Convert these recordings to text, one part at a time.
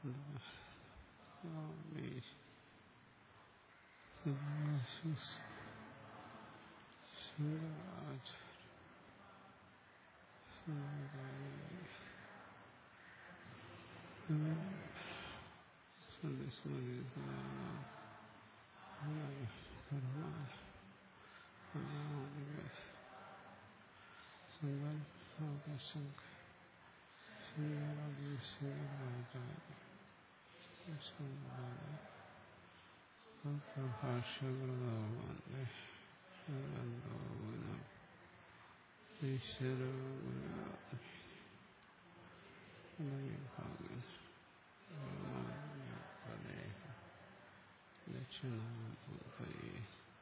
ദക്ഷിണാമൂർത്തയേ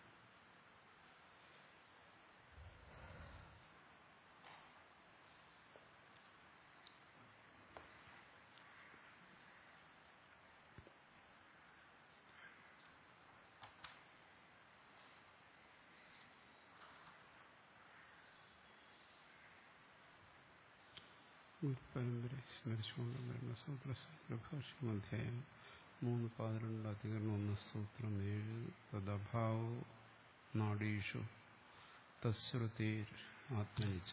ഗുരുപരമ്പര സ്മരിച്ചുകൊണ്ട് ബ്രഹ്മസൂത്ര സംഗ്രഭാഷ്യം അധ്യായം മൂന്ന് പതിനെണ്ട് അധികരണം ഒന്ന് സൂത്രം ഏഴ് തദഭാവോ നാഡീഷു തശ്രുതിർ ആത്മനിച്ച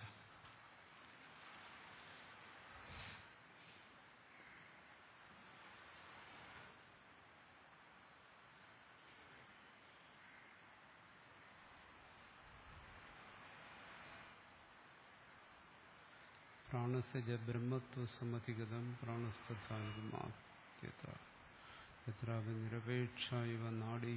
പ്രാണസ്യ ബ്രഹ്മത്വസമധിഗതം പ്രാണസ്ഥധാനമാത്യത്ര യത്രാപി നിരപേക്ഷ ഇവ നാഡീ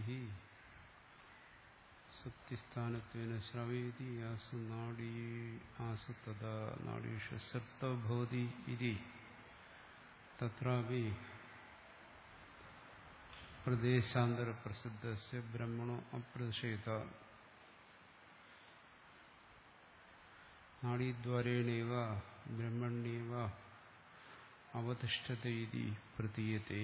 സുപ്തിസ്ഥാനത്വേന ശ്രവേതി ആസു നാഡീ ആസു തഥാ നാഡീഷു സപ്തോ ഭവതി ഇതി തത്രാപി പ്രദേശാന്തരപ്രസിദ്ധസ്യ ബ്രഹ്മണോ അപ്രതിഷേധ നാഡീദ്വാരേണേവ ബ്രഹ്മണ്യേവ അവതിഷ്ഠത ഇതി പ്രതീയത്തെ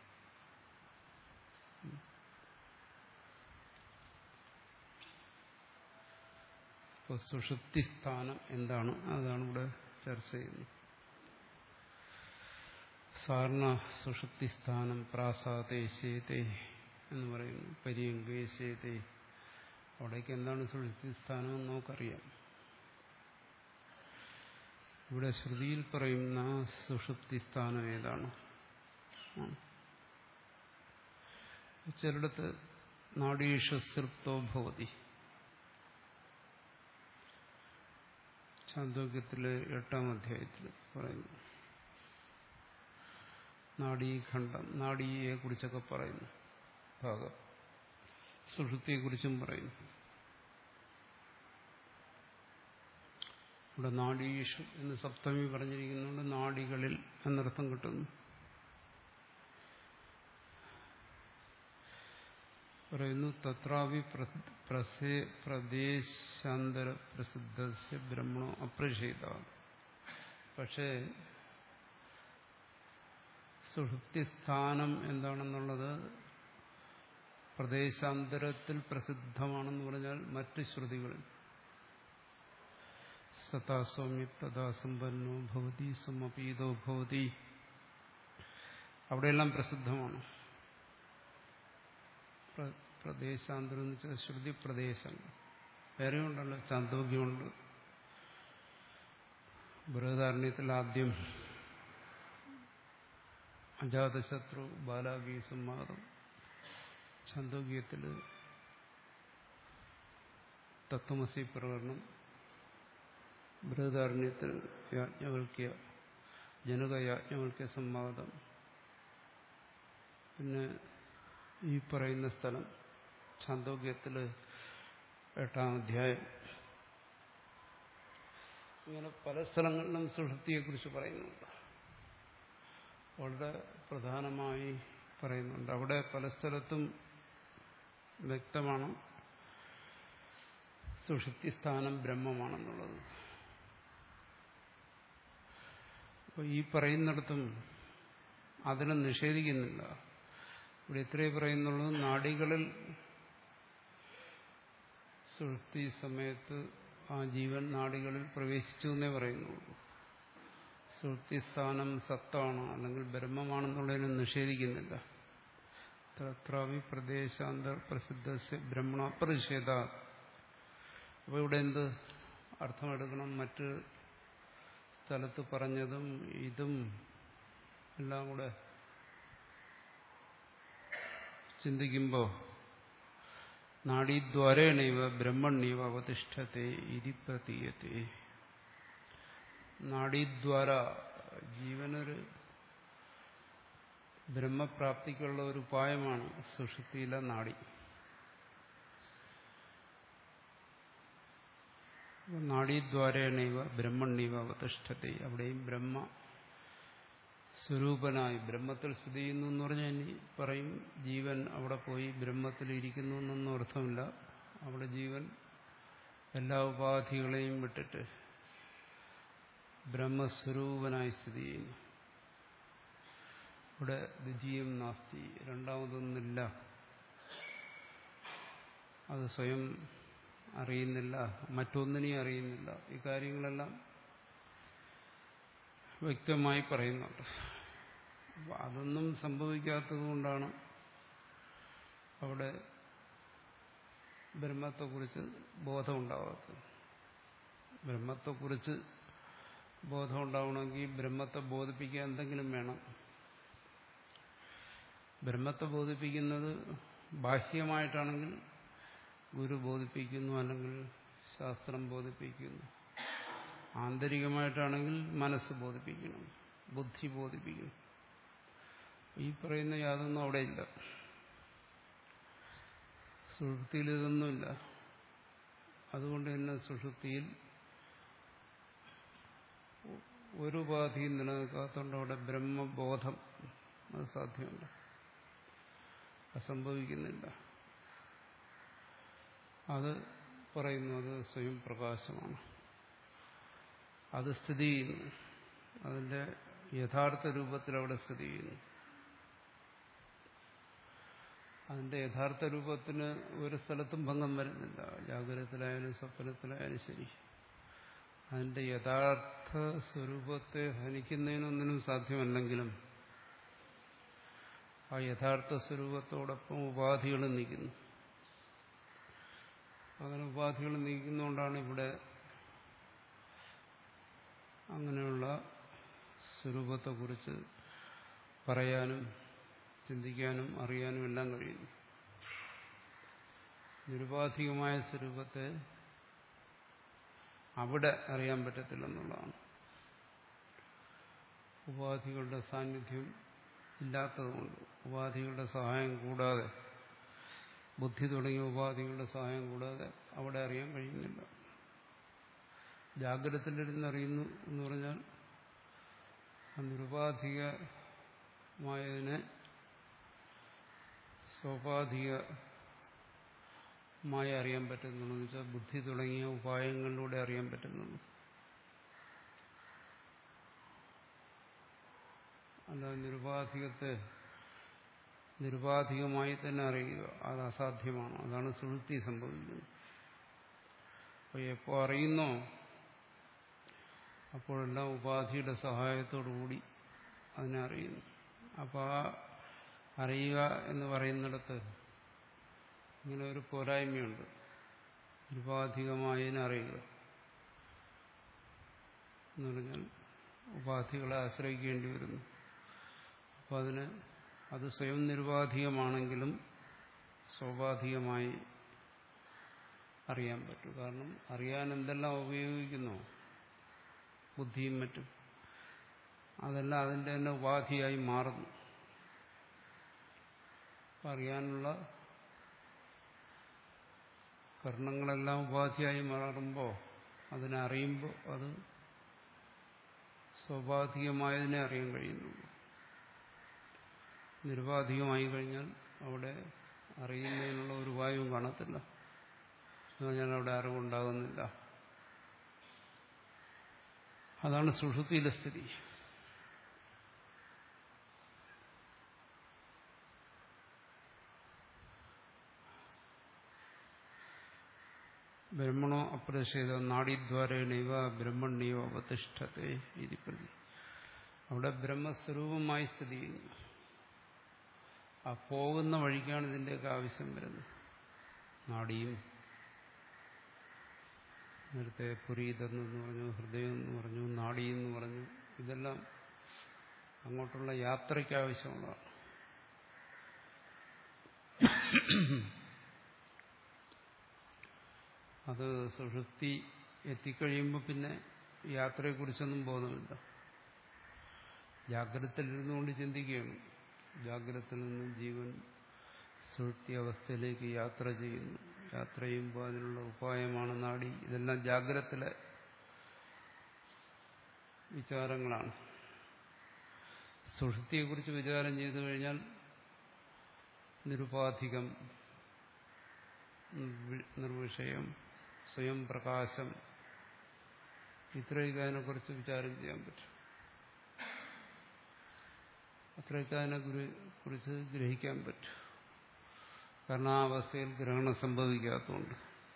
ഇപ്പോൾ സുഷുപ്തിസ്ഥാനം എന്താണ് അതാണ് ഇവിടെ ചർച്ച ചെയ്യുന്നത് സാധാരണ സുഷുപ്തിസ്ഥാനം പ്രാസാദേശേത്തെ എന്ന് പറയുന്നു പര്യങ്കേശേത്തെ അവിടേക്ക് എന്താണ് സുഷുപ്തിസ്ഥാനം എന്ന് നമുക്കറിയാം ഇവിടെ ശ്രുതിയിൽ പറയുന്ന സുഷുപ്തിസ്ഥാനം ഏതാണ് ചിലടത്ത് നാഡീഷസൃപ്തോ ഭവതി ചാന്തോക്യത്തിലെ എട്ടാം അധ്യായത്തിൽ പറയുന്നു നാഡീഖണ്ഡം നാഡിയെ കുറിച്ചൊക്കെ പറയുന്നു ഭാഗം സുഷുപ്തിയെക്കുറിച്ചും പറയുന്നു ഇവിടെ നാഡീഷു എന്ന് സപ്തമി പറഞ്ഞിരിക്കുന്നുണ്ട് നാഡികളിൽ എന്നർത്ഥം കിട്ടുന്നു പറയുന്നു തത്രാവി പ്രദേശാന്തര പ്രസിദ്ധ ബ്രഹ്മണോ അപ്രഷേത പക്ഷേ സുഷുപ്തിസ്ഥാനം എന്താണെന്നുള്ളത് പ്രദേശാന്തരത്തിൽ പ്രസിദ്ധമാണെന്ന് പറഞ്ഞാൽ മറ്റ് ശ്രുതികളിൽ സതാ സൗമ്യ തഥാ സമ്പന്നോ ഭവതി സമപീതോ ഭവതി അവിടെയെല്ലാം പ്രസിദ്ധമാണ് പ്രദേശാന്തരം എന്ന് വെച്ചാൽ ശ്രുതി പ്രദേശം വേറെ ഉണ്ടല്ലോ ചാന്തോഗ്യമുണ്ട് ബൃഹദാരണ്യത്തിൽ ആദ്യം അജാതശത്രു ബാലാഗി സംവാദം ചാന്തോഗ്യത്തിൽ തത്വമസി പ്രകടനം ബൃഹദാരണ്യത്തിൽ യാജ്ഞവൽക്യ ജനക യാജ്ഞവൽക്യ സംവാദം പിന്നെ ഈ പറയുന്ന സ്ഥലം ഛാന്തോഗ്യത്തിൽ എട്ടാം അധ്യായം ഇങ്ങനെ പല സ്ഥലങ്ങളിലും സുഷുപ്തിയെക്കുറിച്ച് പറയുന്നുണ്ട് വളരെ പ്രധാനമായി പറയുന്നുണ്ട് അവിടെ പല സ്ഥലത്തും വ്യക്തമാണ് സുഷുപ്തി സ്ഥാനം ബ്രഹ്മമാണെന്നുള്ളത് അപ്പോൾ ഈ പറയുന്നിടത്തും അതിനെ നിഷേധിക്കുന്നില്ല ഇവിടെ ഇത്രയേ പറയുന്നുള്ളൂ നാടികളിൽ സുഷുപ്തി സമയത്ത് ആ ജീവൻ നാടികളിൽ പ്രവേശിച്ചു എന്നേ പറയുന്നുള്ളൂ സുഷുപ്തി സ്ഥാനം സത്താണ് അല്ലെങ്കിൽ ബ്രഹ്മമാണെന്നുള്ളതിനെ നിഷേധിക്കുന്നില്ല തത്രാവി പ്രദേശാന്തർ പ്രസിദ്ധ ബ്രഹ്മണ പ്രതിഷേധ അപ്പോൾ ഇവിടെ എന്ത് അർത്ഥമെടുക്കണം മറ്റ് സ്ഥലത്ത് പറഞ്ഞതും ഇതും എല്ലാം കൂടെ ചിന്തിക്കുമ്പോൾ നാഡീദ്വാരേണൈവ ബ്രഹ്മണ്യവ അവതിഷ്ഠത്തെ ഇതി പ്രതീയത്തെ നാഡീദ്വാര ജീവനൊരു ബ്രഹ്മപ്രാപ്തിക്കുള്ള ഒരു ഉപായമാണ് സുഷുതിയിലെ നാഡി നാഡീദ്വാരേണൈവ ബ്രഹ്മണ്യവ അവതിഷ്ഠത്തെ അവിടെയും ബ്രഹ്മ സ്വരൂപനായി ബ്രഹ്മത്തിൽ സ്ഥിതി ചെയ്യുന്നു എന്ന് പറഞ്ഞാൽ ഇനി പറയും ജീവൻ അവിടെ പോയി ബ്രഹ്മത്തിൽ ഇരിക്കുന്നു എന്നൊന്നും അർത്ഥമില്ല അവിടെ ജീവൻ എല്ലാ ഉപാധികളെയും വിട്ടിട്ട് ബ്രഹ്മസ്വരൂപനായി സ്ഥിതി ചെയ്യുന്നു ഇവിടെ ദ്വിതീയം നാസ്തി രണ്ടാമതൊന്നില്ല അത് സ്വയം അറിയുന്നില്ല മറ്റൊന്നിനെയും അറിയുന്നില്ല ഈ കാര്യങ്ങളെല്ലാം വ്യക്തമായി പറയുന്നുണ്ട് അപ്പൊ അതൊന്നും സംഭവിക്കാത്തത് കൊണ്ടാണ് അവിടെ ബ്രഹ്മത്തെക്കുറിച്ച് ബോധമുണ്ടാകാത്തത് ബ്രഹ്മത്തെക്കുറിച്ച് ബോധം ഉണ്ടാവണമെങ്കിൽ ബ്രഹ്മത്തെ ബോധിപ്പിക്കാൻ എന്തെങ്കിലും വേണം ബ്രഹ്മത്തെ ബോധിപ്പിക്കുന്നത് ബാഹ്യമായിട്ടാണെങ്കിൽ ഗുരു ബോധിപ്പിക്കുന്നു അല്ലെങ്കിൽ ശാസ്ത്രം ബോധിപ്പിക്കുന്നു ആന്തരികമായിട്ടാണെങ്കിൽ മനസ്സ് ബോധിപ്പിക്കണം ബുദ്ധി ബോധിപ്പിക്കണം ഈ പറയുന്ന യാതൊന്നും അവിടെ ഇല്ല സുഷുപ്തിയിൽ ഇതൊന്നുമില്ല അതുകൊണ്ട് തന്നെ സുഷുപ്തിയിൽ ഒരു ഉപാധിയും നിലനിൽക്കാത്തതുകൊണ്ട് അവിടെ ബ്രഹ്മബോധം അത് സാധ്യമല്ല അസംഭവിക്കുന്നില്ല അത് പറയുന്നു അത് സ്വയം പ്രകാശമാണ് അത് സ്ഥിതി ചെയ്യുന്നു അതിന്റെ യഥാർത്ഥ രൂപത്തിൽ അവിടെ സ്ഥിതി ചെയ്യുന്നു അതിന്റെ യഥാർത്ഥ രൂപത്തിന് ഒരു സ്ഥലത്തും ഭംഗം വരുന്നില്ല ജാഗ്രതത്തിലായാലും സ്വപ്നത്തിലായാലും ശരി അതിന്റെ യഥാർത്ഥ സ്വരൂപത്തെ ഹനിക്കുന്നതിനൊന്നിനും സാധ്യമല്ലെങ്കിലും ആ യഥാർത്ഥ സ്വരൂപത്തോടൊപ്പം ഉപാധികൾ നീക്കുന്നു അങ്ങനെ ഉപാധികൾ നീക്കുന്നതുകൊണ്ടാണ് ഇവിടെ അങ്ങനെയുള്ള സ്വരൂപത്തെക്കുറിച്ച് പറയാനും ചിന്തിക്കാനും അറിയാനും എല്ലാം കഴിയുന്നു നിരുപാധികമായ സ്വരൂപത്തെ അവിടെ അറിയാൻ പറ്റത്തില്ലെന്നുള്ളതാണ് ഉപാധികളുടെ സാന്നിധ്യം ഇല്ലാത്തതുകൊണ്ട് ഉപാധികളുടെ സഹായം കൂടാതെ ബുദ്ധി തുടങ്ങിയ ഉപാധികളുടെ സഹായം കൂടാതെ അവിടെ അറിയാൻ കഴിയുന്നില്ല ജാഗ്രതത്തിലിരുന്ന് അറിയുന്നു എന്ന് പറഞ്ഞാൽ നിരുപാധികമായതിനെ സ്വാഭാവികമായി അറിയാൻ പറ്റുന്നുള്ളൂ എന്ന് വെച്ചാൽ ബുദ്ധി തുടങ്ങിയ ഉപായങ്ങളിലൂടെ അറിയാൻ പറ്റുന്നുള്ളൂ അല്ലാതെ നിരുപാധികത്തെ നിരുപാധികമായി തന്നെ അറിയുക അത് അസാധ്യമാണ് അതാണ് സുഴുത്തി സംഭവിക്കുന്നത് അപ്പോൾ എപ്പോൾ അറിയുന്നോ അപ്പോഴെല്ലാം ഉപാധിയുടെ സഹായത്തോടുകൂടി അതിനെ അറിയുന്നു അപ്പോൾ ആ അറിയുക എന്ന് പറയുന്നിടത്ത് ഇങ്ങനെ ഒരു പോരായ്മയുണ്ട് നിരുപാധികമായതിനെ അറിയുക എന്ന് പറഞ്ഞാൽ ഉപാധികളെ ആശ്രയിക്കേണ്ടി വരുന്നു അപ്പോൾ അതിന് അത് സ്വയം നിരുപാധികമാണെങ്കിലും സ്വാഭാവികമായി അറിയാൻ പറ്റും കാരണം അറിയാൻ എന്തെല്ലാം ഉപയോഗിക്കുന്നു ബുദ്ധിയും മറ്റും അതെല്ലാം അതിൻ്റെ തന്നെ ഉപാധിയായി മാറുന്നു അറിയാനുള്ള കർണങ്ങളെല്ലാം ഉപാധിയായി മാറുമ്പോൾ അതിനെ അറിയുമ്പോൾ അത് സ്വാഭാവികമായതിനെ അറിയാൻ കഴിയുന്നുള്ളൂ നിരുപാധികമായി കഴിഞ്ഞാൽ അവിടെ അറിയുന്നതിനുള്ള ഒരു ഉപായവും കാണത്തില്ല എന്ന് പറഞ്ഞാൽ അവിടെ അറിവുണ്ടാകുന്നില്ല അതാണ് സുഷുതിയിലെ സ്ഥിതി ബ്രഹ്മണോ അപ്രതിഷേധ നാഡീദ്വാരേണൈവ ബ്രഹ്മണ്യോ അവതിഷ്ഠത്തെ ഇതി പ്രതി അവിടെ ബ്രഹ്മസ്വരൂപമായി സ്ഥിതി ചെയ്യുന്നു ആ പോകുന്ന വഴിക്കാണ് ഇതിൻ്റെയൊക്കെ ആവശ്യം വരുന്നത് നാടിയും നേരത്തെ പുരീതെന്ന് പറഞ്ഞു ഹൃദയം എന്ന് പറഞ്ഞു നാടി എന്ന് പറഞ്ഞു ഇതെല്ലാം അങ്ങോട്ടുള്ള യാത്രയ്ക്ക് ആവശ്യമുള്ളതാണ് അത് സുഷുപ്തി എത്തിക്കഴിയുമ്പോൾ പിന്നെ യാത്രയെക്കുറിച്ചൊന്നും ബോധമില്ല ജാഗ്രതയിലിരുന്നുകൊണ്ട് ചിന്തിക്കുകയാണ് ജാഗ്രതയിൽ നിന്നും ജീവൻ സുഷുപ്തി അവസ്ഥയിലേക്ക് യാത്ര ചെയ്യുന്നു യാത്ര ചെയ്യുമ്പോൾ അതിനുള്ള ഉപായമാണ് നാടി ഇതെല്ലാം ജാഗ്രതത്തിലെ വിചാരങ്ങളാണ് സുഷുപ്തിയെക്കുറിച്ച് വിചാരം ചെയ്തു കഴിഞ്ഞാൽ നിരുപാധികം നിർവിഷയം സ്വയം പ്രകാശം ഇത്രയൊക്കെ അതിനെക്കുറിച്ച് വിചാരം ചെയ്യാൻ പറ്റും അത്രയൊക്കെ അതിനെ കുറിച്ച് ഗ്രഹിക്കാൻ പറ്റും കാരണം ആ അവസ്ഥയിൽ ഗ്രഹണം സംഭവിക്കാത്തതുകൊണ്ട്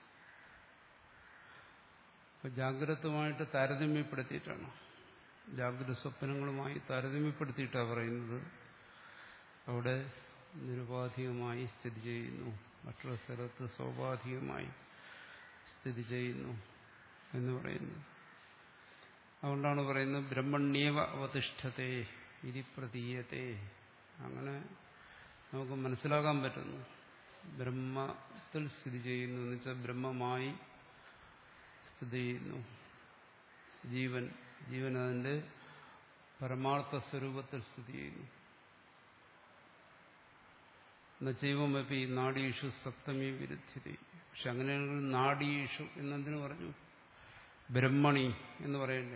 അപ്പൊ ജാഗ്രതമായിട്ട് താരതമ്യപ്പെടുത്തിയിട്ടാണ് ജാഗ്രത സ്വപ്നങ്ങളുമായി താരതമ്യപ്പെടുത്തിയിട്ടാണ് പറയുന്നത് അവിടെ നിരുപാധികമായി സ്ഥിതി ചെയ്യുന്നു മറ്റുള്ള സ്ഥലത്ത് സ്വാഭാവികമായി സ്ഥിതി ചെയ്യുന്നു എന്ന് പറയുന്നു അതുകൊണ്ടാണ് പറയുന്നത് ബ്രഹ്മണ്യേവ അവതിഷ്ഠത്തെ ഇതി പ്രതീയത്തെ അങ്ങനെ നമുക്ക് മനസ്സിലാക്കാൻ പറ്റുന്നു ബ്രഹ്മത്തിൽ സ്ഥിതി ചെയ്യുന്നു എന്ന് വെച്ചാൽ ബ്രഹ്മമായി സ്ഥിതി ചെയ്യുന്നു ജീവൻ ജീവൻ അതിന്റെ പരമാർത്ഥ സ്വരൂപത്തിൽ സ്ഥിതി ചെയ്യുന്നു നൈവമപ്പി നാഡീഷു സപ്തമി വിരുദ്ധ്യത പക്ഷെ അങ്ങനെയാണെങ്കിൽ നാഡീഷു എന്നെന്തിനു പറഞ്ഞു ബ്രഹ്മണി എന്ന് പറയണ്ടേ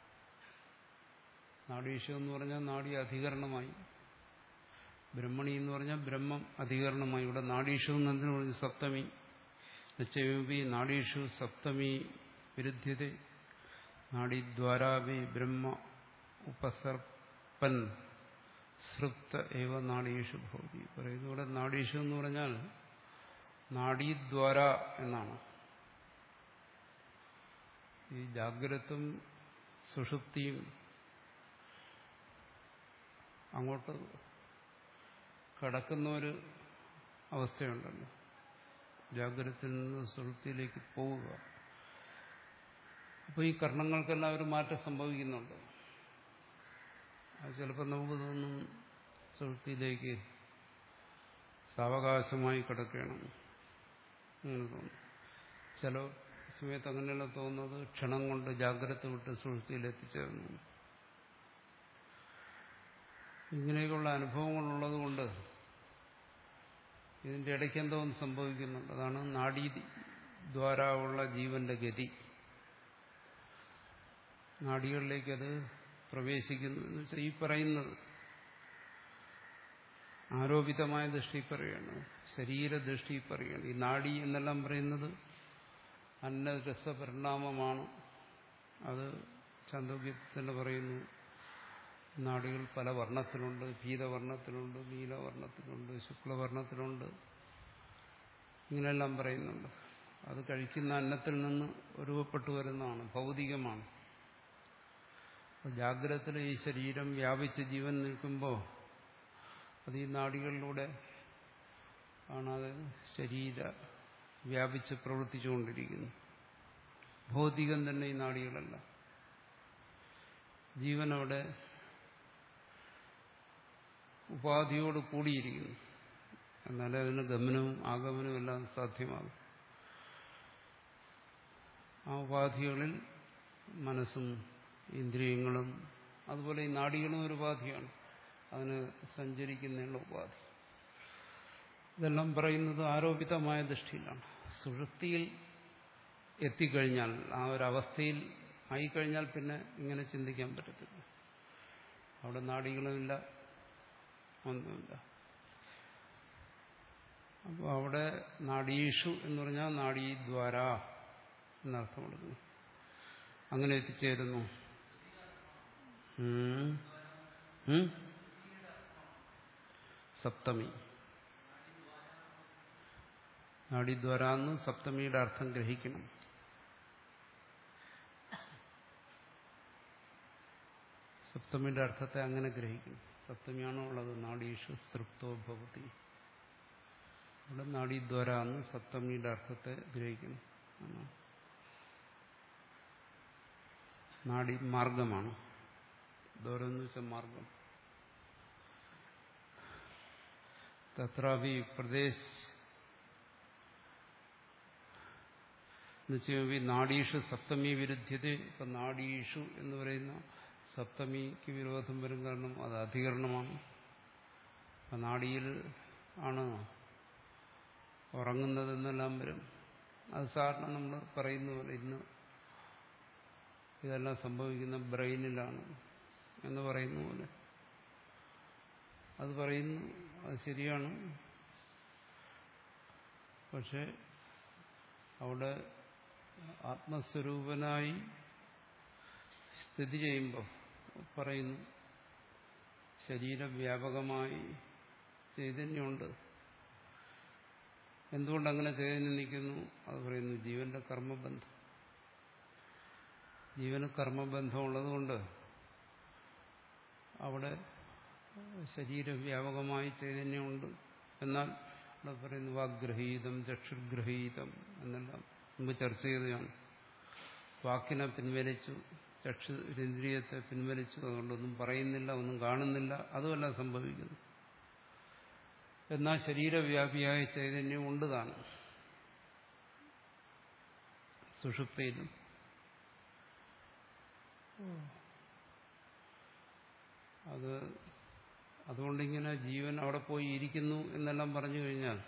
നാഡീഷു എന്ന് പറഞ്ഞാൽ നാഡി അധികരണമായി ബ്രഹ്മണി എന്ന് പറഞ്ഞാൽ ബ്രഹ്മം അധികരണമായി ഇവിടെ നാഡീഷു എന്നതിന് പറഞ്ഞു സപ്തമി നിശ്ചയമപി നാഡീഷു സപ്തമി വിരുദ്ധ്യത നാഡീദ്വാരാവി ബ്രഹ്മ ഉപസർപ്പൻ സൃപ്ത ഏവ നാഡീഷു ഭവതി പറയുന്നു ഇവിടെ നാഡീഷു എന്ന് പറഞ്ഞാൽ നാഡീദ്വാര എന്നാണ് ഈ ജാഗ്രതും സുഷുപ്തിയും അങ്ങോട്ട് കടക്കുന്ന ഒരു അവസ്ഥയുണ്ടല്ലോ ജാഗ്രതത്തിൽ നിന്ന് സുഷുപ്തിയിലേക്ക് പോവുക അപ്പോൾ ഈ കർണങ്ങൾക്കെല്ലാം ഒരു മാറ്റം സംഭവിക്കുന്നുണ്ട് അത് ചിലപ്പോൾ നമുക്ക് തോന്നും സുഹൃത്തിയിലേക്ക് സാവകാശമായി കിടക്കണം അങ്ങനെ തോന്നും ചില സമയത്ത് അങ്ങനെയുള്ള തോന്നുന്നത് ക്ഷണം കൊണ്ട് ജാഗ്രത വിട്ട് സുഹൃത്തിയിൽ എത്തിച്ചേർന്നു ഇങ്ങനെയൊക്കെയുള്ള അനുഭവങ്ങളുള്ളത് കൊണ്ട് ഇതിന്റെ ഇടയ്ക്ക് എന്തോ ഒന്ന് സംഭവിക്കുന്നുണ്ട് അതാണ് നാഡീ ദ്വാരാവുള്ള ജീവന്റെ ഗതി നാഡികളിലേക്ക് അത് പ്രവേശിക്കുന്നു എന്ന് വെച്ചാൽ ഈ പറയുന്നത് ആരോപിതമായ ദൃഷ്ടി പറയുകയാണ് ശരീരദൃഷ്ടി പറയുകയാണ് ഈ നാഡി എന്നെല്ലാം പറയുന്നത് അന്നരസപരിണാമമാണ് അത് ചന്ദ്രോഗ്യത്തിൽ പറയുന്നു നാടികൾ പല വർണ്ണത്തിലുണ്ട് പീതവർണ്ണത്തിലുണ്ട് നീലവർണ്ണത്തിലുണ്ട് ശുക്ലവർണ്ണത്തിലുണ്ട് ഇങ്ങനെയെല്ലാം പറയുന്നുണ്ട് അത് കഴിക്കുന്ന അന്നത്തിൽ നിന്ന് രൂപപ്പെട്ടു വരുന്നതാണ് ഭൗതികമാണ് ജാഗ്രതത്തിൽ ഈ ശരീരം വ്യാപിച്ച് ജീവൻ നിൽക്കുമ്പോൾ അത് ഈ നാടികളിലൂടെ കാണാതെ ശരീര വ്യാപിച്ച് പ്രവർത്തിച്ചുകൊണ്ടിരിക്കുന്നു ഭൗതികം തന്നെ ഈ നാടികളല്ല ജീവൻ അവിടെ ഉപാധിയോട് കൂടിയിരിക്കുന്നു എന്നാലേ അതിന് ഗമനവും ആഗമനവും എല്ലാം സാധ്യമാകും ആ ഉപാധികളിൽ മനസ്സും ഇന്ദ്രിയങ്ങളും അതുപോലെ ഈ നാടികളും ഒരു ഉപാധിയാണ് അതിന് സഞ്ചരിക്കുന്നതിനുള്ള ഉപാധി ഇതെല്ലാം പറയുന്നത് ആരോപിതമായ ദൃഷ്ടിയിലാണ് സുഷുപ്തിയിൽ എത്തിക്കഴിഞ്ഞാൽ ആ ഒരു അവസ്ഥയിൽ ആയിക്കഴിഞ്ഞാൽ പിന്നെ ഇങ്ങനെ ചിന്തിക്കാൻ പറ്റത്തില്ല അവിടെ നാടികളുമില്ല ഒന്നുമില്ല അപ്പോൾ അവിടെ നാഡീഷു എന്ന് പറഞ്ഞാൽ നാഡീദ്വാര എന്നർത്ഥം കൊടുക്കുന്നു അങ്ങനെ എത്തിച്ചേരുന്നു സപ്തമി നാഡിദ്വാര എന്ന് സപ്തമിയുടെ അർത്ഥം ഗ്രഹിക്കണം സപ്തമിയുടെ അർത്ഥത്തെ അങ്ങനെ ഗ്രഹിക്കണം സപ്തമിയാണോ ഉള്ളത് നാഡീഷു സൃപ്തോ ഭവതി ഇവിടെ നാഡീദ്വാര എന്ന് സപ്തമിയുടെ അർത്ഥത്തെ ഗ്രഹിക്കുന്നു എന്നാണ്. നാഡി മാർഗമാണ് ദോരം എന്ന് വെച്ചാൽ മാർഗം തത്രാപി പ്രദേശ് എന്നുവെച്ചാൽ നാഡീഷു സപ്തമി വിരുദ്ധ്യത ഇപ്പൊ നാഡീഷു എന്ന് പറയുന്ന സപ്തമിക്ക് വിരോധം വരും കാരണം അത് അധികരണമാണ് അപ്പൊ നാഡിയിൽ ആണ് ഉറങ്ങുന്നതെന്നെല്ലാം വരും അത് സാധാരണ നമ്മൾ പറയുന്ന പോലെ ഇന്ന് ഇതെല്ലാം സംഭവിക്കുന്ന ബ്രെയിനിലാണ് എന്ന് പറയുന്ന പോലെ അത് പറയുന്നു അത് ശരിയാണ് പക്ഷെ അവിടെ ആത്മസ്വരൂപനായി സ്ഥിതി ചെയ്യുമ്പോൾ പറയുന്നു ശരീരവ്യാപകമായി ചൈതന്യമുണ്ട് എന്തുകൊണ്ടങ്ങനെ ചൈതന്യം നിൽക്കുന്നു അത് പറയുന്നു ജീവന്റെ കർമ്മബന്ധം ജീവന് കർമ്മബന്ധം ഉള്ളതുകൊണ്ട് അവിടെ ശരീരവ്യാപകമായി ചൈതന്യമുണ്ട് എന്നാൽ അവിടെ പറയുന്നു വാഗ്രഹീതം ചക്ഷുർഗ്രഹീതം എന്നെല്ലാം മുമ്പ് ചർച്ച ചെയ്തതാണ് വാക്കിനെ പിൻവലിച്ചു ചക്ഷുരേന്ദ്രിയത്തെ പിൻവലിച്ചു അതുകൊണ്ടൊന്നും പറയുന്നില്ല ഒന്നും കാണുന്നില്ല അതുമല്ല സംഭവിക്കുന്നു എന്നാൽ ശരീരവ്യാപിയായ ചൈതന്യം ഉണ്ട് കാണും സുഷുപ്തയിലും അത് അതുകൊണ്ടിങ്ങനെ ജീവൻ അവിടെ പോയി ഇരിക്കുന്നു എന്നെല്ലാം പറഞ്ഞു കഴിഞ്ഞാൽ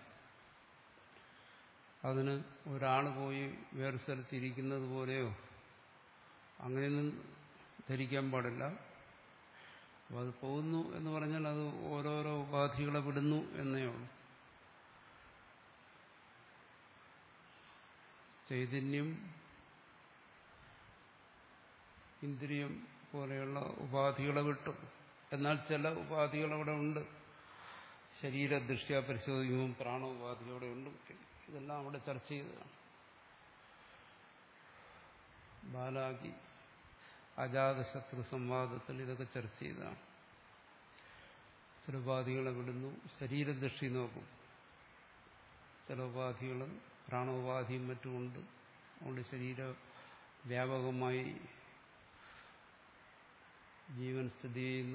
അതിന് ഒരാൾ പോയി വേറെ സ്ഥലത്ത് ഇരിക്കുന്നത് പോലെയോ അങ്ങനെയൊന്നും ധരിക്കാൻ പാടില്ല അപ്പോൾ അത് പോകുന്നു എന്ന് പറഞ്ഞാൽ അത് ഓരോരോ ഉപാധികളെ വിടുന്നു എന്നേ ഉള്ളൂ ചൈതന്യം ഇന്ദ്രിയം പോലെയുള്ള ഉപാധികളെ വിട്ടു എന്നാൽ ചില ഉപാധികൾ അവിടെ ഉണ്ട് ശരീരദൃഷ്ട്യ പരിശോധിക്കുമ്പോൾ പ്രാണോപാധി അവിടെ ഉണ്ട് ഇതെല്ലാം അവിടെ ചർച്ച ചെയ്തതാണ് ബാലാകി അജാതശത്രു സംവാദത്തിൽ ഇതൊക്കെ ചർച്ച ചെയ്തതാണ് ചില ഉപാധികളെ വിടുന്നു ശരീരദൃഷ്ടി നോക്കും ചില ഉപാധികൾ പ്രാണോപാധിയും മറ്റുമുണ്ട് അതുകൊണ്ട് ശരീര വ്യാപകമായി ജീവൻ സ്ഥിതി ചെയ്യുന്നു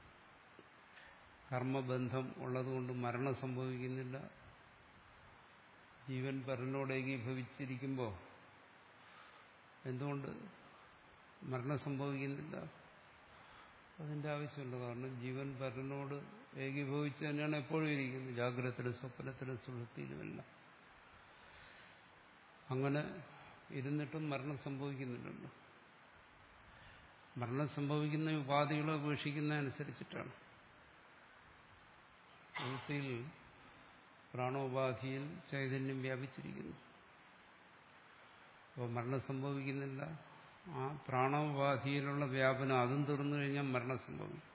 കർമ്മബന്ധം ഉള്ളതുകൊണ്ട് മരണം സംഭവിക്കുന്നില്ല ജീവൻ പരനോട് ഏകീഭവിച്ചിരിക്കുമ്പോൾ എന്തുകൊണ്ട് മരണം സംഭവിക്കുന്നില്ല അതിന്റെ ആവശ്യമുണ്ട് കാരണം ജീവൻ പരനോട് ഏകീഭവിച്ച് തന്നെയാണ് എപ്പോഴും ഇരിക്കുന്നത് ജാഗ്രതത്തിലും സ്വപ്നത്തിലും സുഹൃത്തിയിലുമെല്ലാം അങ്ങനെ ഇരുന്നിട്ടും മരണം സംഭവിക്കുന്നില്ലല്ലോ മരണം സംഭവിക്കുന്ന ഉപാധികളെ ഉപേക്ഷിക്കുന്നതനുസരിച്ചിട്ടാണ് സുഹൃത്തിയിൽ പ്രാണോപാധിയിൽ ചൈതന്യം വ്യാപിച്ചിരിക്കുന്നു അപ്പോൾ മരണം സംഭവിക്കുന്നില്ല ആ പ്രാണോപാധിയിലുള്ള വ്യാപനം അതും തീർന്നു കഴിഞ്ഞാൽ മരണം സംഭവിക്കും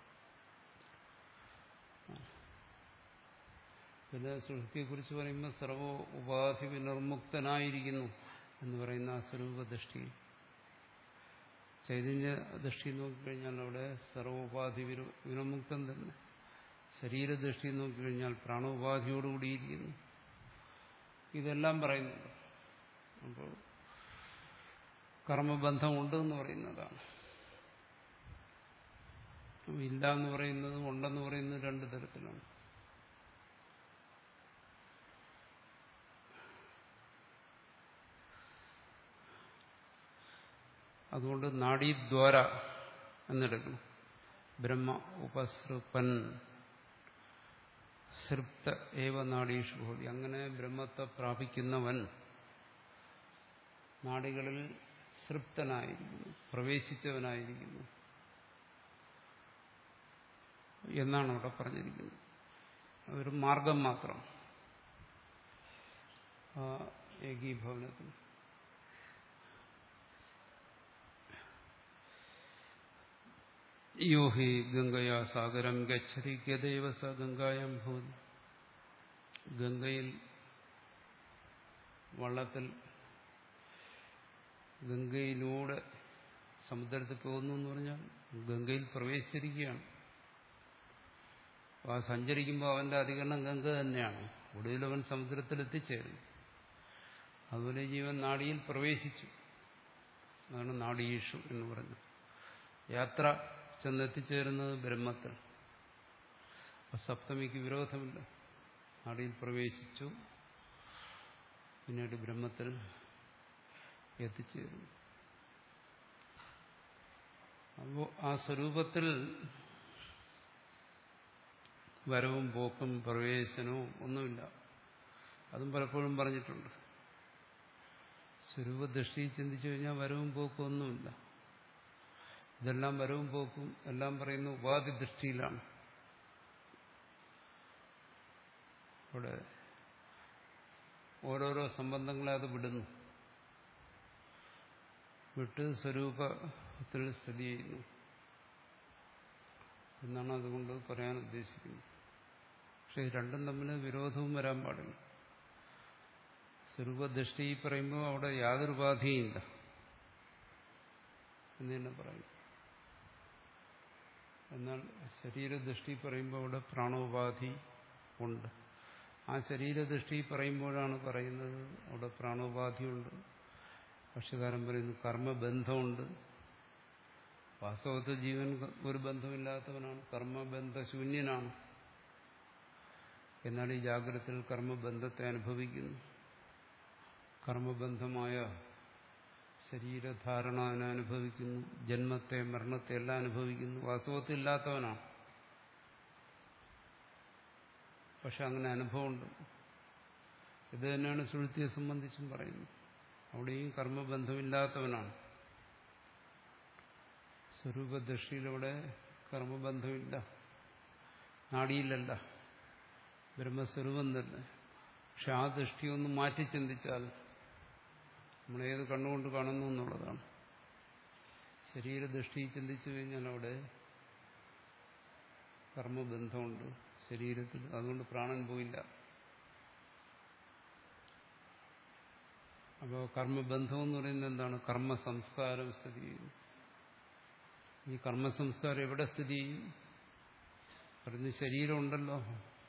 പിന്നെ സൃഷ്ടിയെക്കുറിച്ച് പറയുമ്പോൾ സർവോ ഉപാധി വിനിർമുക്തനായിരിക്കുന്നു എന്ന് പറയുന്ന ആ സ്വരൂപദൃഷ്ടി ചൈതന്യ ദൃഷ്ടി നോക്കിക്കഴിഞ്ഞാൽ അവിടെ സർവോപാധി വിനിർമുക്തം തന്നെ ശരീരദൃഷ്ടി നോക്കിക്കഴിഞ്ഞാൽ പ്രാണോപാധിയോടുകൂടിയിരിക്കുന്നു ഇതെല്ലാം പറയുന്നുണ്ട് അപ്പോൾ കർമ്മബന്ധമുണ്ട് എന്ന് പറയുന്നതാണ് ഇല്ല എന്ന് പറയുന്നതും ഉണ്ടെന്ന് പറയുന്നത് രണ്ട് തരത്തിലാണ് അതുകൊണ്ട് നാഡീദ്വാര എന്നെടുക്കണം ബ്രഹ്മ ഉപസൃപ്പൻ സൃപ്ത ഏവ നാഡീഷു ഭൂതി അങ്ങനെ ബ്രഹ്മത്തെ പ്രാപിക്കുന്നവൻ നാടികളിൽ സൃപ്തനായിരിക്കുന്നു പ്രവേശിച്ചവനായിരിക്കുന്നു എന്നാണ് അവിടെ പറഞ്ഞിരിക്കുന്നത് ഒരു മാർഗം മാത്രം ആ ഏകീഭവനത്തിന് യോ ഹി ഗംഗയാ സാഗരം ഗച്ഛതി ഗതൈവ സ ഗംഗായം ഭൂതി ഗംഗയിൽ വള്ളത്തിൽ ഗംഗയിലൂടെ സമുദ്രത്തിൽ പോകുന്നു എന്ന് പറഞ്ഞാൽ ഗംഗയിൽ പ്രവേശിച്ചിരിക്കുകയാണ് ആ സഞ്ചരിക്കുമ്പോൾ അവന്റെ അധികരണം ഗംഗ തന്നെയാണ് ഒടുവിൽ അവൻ സമുദ്രത്തിൽ എത്തിച്ചേരുന്നു അതുപോലെ ജീവൻ നാടിയിൽ പ്രവേശിച്ചു അതാണ് നാടീഷു എന്ന് പറയുന്നത് യാത്ര ചെന്നെത്തിച്ചേരുന്നത് ബ്രഹ്മത്തിൽ അപ്പൊ സപ്തമിക്ക് വിരോധമില്ല നാടിയിൽ പ്രവേശിച്ചു പിന്നീട് ബ്രഹ്മത്തിൽ എത്തിച്ചേരുന്നു അപ്പോൾ ആ സ്വരൂപത്തിൽ വരവും പോക്കും പ്രവേശനവും ഒന്നുമില്ല അതും പലപ്പോഴും പറഞ്ഞിട്ടുണ്ട് സ്വരൂപദൃഷ്ടി ചിന്തിച്ചു കഴിഞ്ഞാൽ വരവും പോക്കും ഒന്നുമില്ല ഇതെല്ലാം വരവും പോക്കും എല്ലാം പറയുന്ന ഉപാധി ദൃഷ്ടിയിലാണ് ഇവിടെ ഓരോരോ സംബന്ധങ്ങളെ അത് വിടുന്നു വിട്ട് സ്വരൂപത്തിൽ സ്ഥിതി ചെയ്യുന്നു എന്നാണ് അതുകൊണ്ട് പറയാൻ ഉദ്ദേശിക്കുന്നത് പക്ഷെ രണ്ടും തമ്മിൽ വിരോധവും വരാൻ പാടില്ല സ്വരൂപദൃഷ്ടി പറയുമ്പോൾ അവിടെ യാതൊരു ഉപാധിയില്ല എന്ന് തന്നെ പറയും എന്നാൽ ശരീരദൃഷ്ടി പറയുമ്പോൾ അവിടെ പ്രാണോപാധി ഉണ്ട് ആ ശരീരദൃഷ്ടി പറയുമ്പോഴാണ് പറയുന്നത് അവിടെ പ്രാണോപാധിയുണ്ട് ഭക്ഷ്യകാരൻ പറയുന്നു കർമ്മബന്ധമുണ്ട് വാസ്തവത്തിൽ ജീവൻ ഒരു ബന്ധമില്ലാത്തവനാണ് കർമ്മബന്ധശൂന്യനാണ് എന്നാൽ ഈ ജാഗ്രതത്തിൽ കർമ്മബന്ധത്തെ അനുഭവിക്കുന്നു കർമ്മബന്ധമായ ശരീരധാരണ അനുഭവിക്കുന്നു ജന്മത്തെ മരണത്തെ എല്ലാം അനുഭവിക്കുന്നു വാസ്തവത്തിൽ ഇല്ലാത്തവനാണ് പക്ഷെ അങ്ങനെ അനുഭവമുണ്ട് ഇത് തന്നെയാണ് സുഴുത്തിയെ സംബന്ധിച്ചും പറയുന്നത് അവിടെയും കർമ്മബന്ധമില്ലാത്തവനാണ് സ്വരൂപദൃഷ്ടിയിലൂടെ കർമ്മബന്ധമില്ല നാടിയിലല്ല ബ്രഹ്മസ്വരൂപം തന്നെ പക്ഷെ ആ ദൃഷ്ടി ഒന്ന് മാറ്റി ചിന്തിച്ചാൽ നമ്മളേത് കണ്ണുകൊണ്ട് കാണുന്നു എന്നുള്ളതാണ് ശരീരദൃഷ്ടി ചിന്തിച്ചു കഴിഞ്ഞാൽ അവിടെ കർമ്മബന്ധമുണ്ട് ശരീരത്തിൽ അതുകൊണ്ട് പ്രാണൻ പോയില്ല അപ്പോൾ കർമ്മബന്ധം എന്ന് പറയുന്നത് എന്താണ് കർമ്മ സംസ്കാരം സ്ഥിതി ചെയ്യുന്നു ഈ കർമ്മസംസ്കാരം എവിടെ സ്ഥിതി ചെയ്യും പറയുന്ന ശരീരമുണ്ടല്ലോ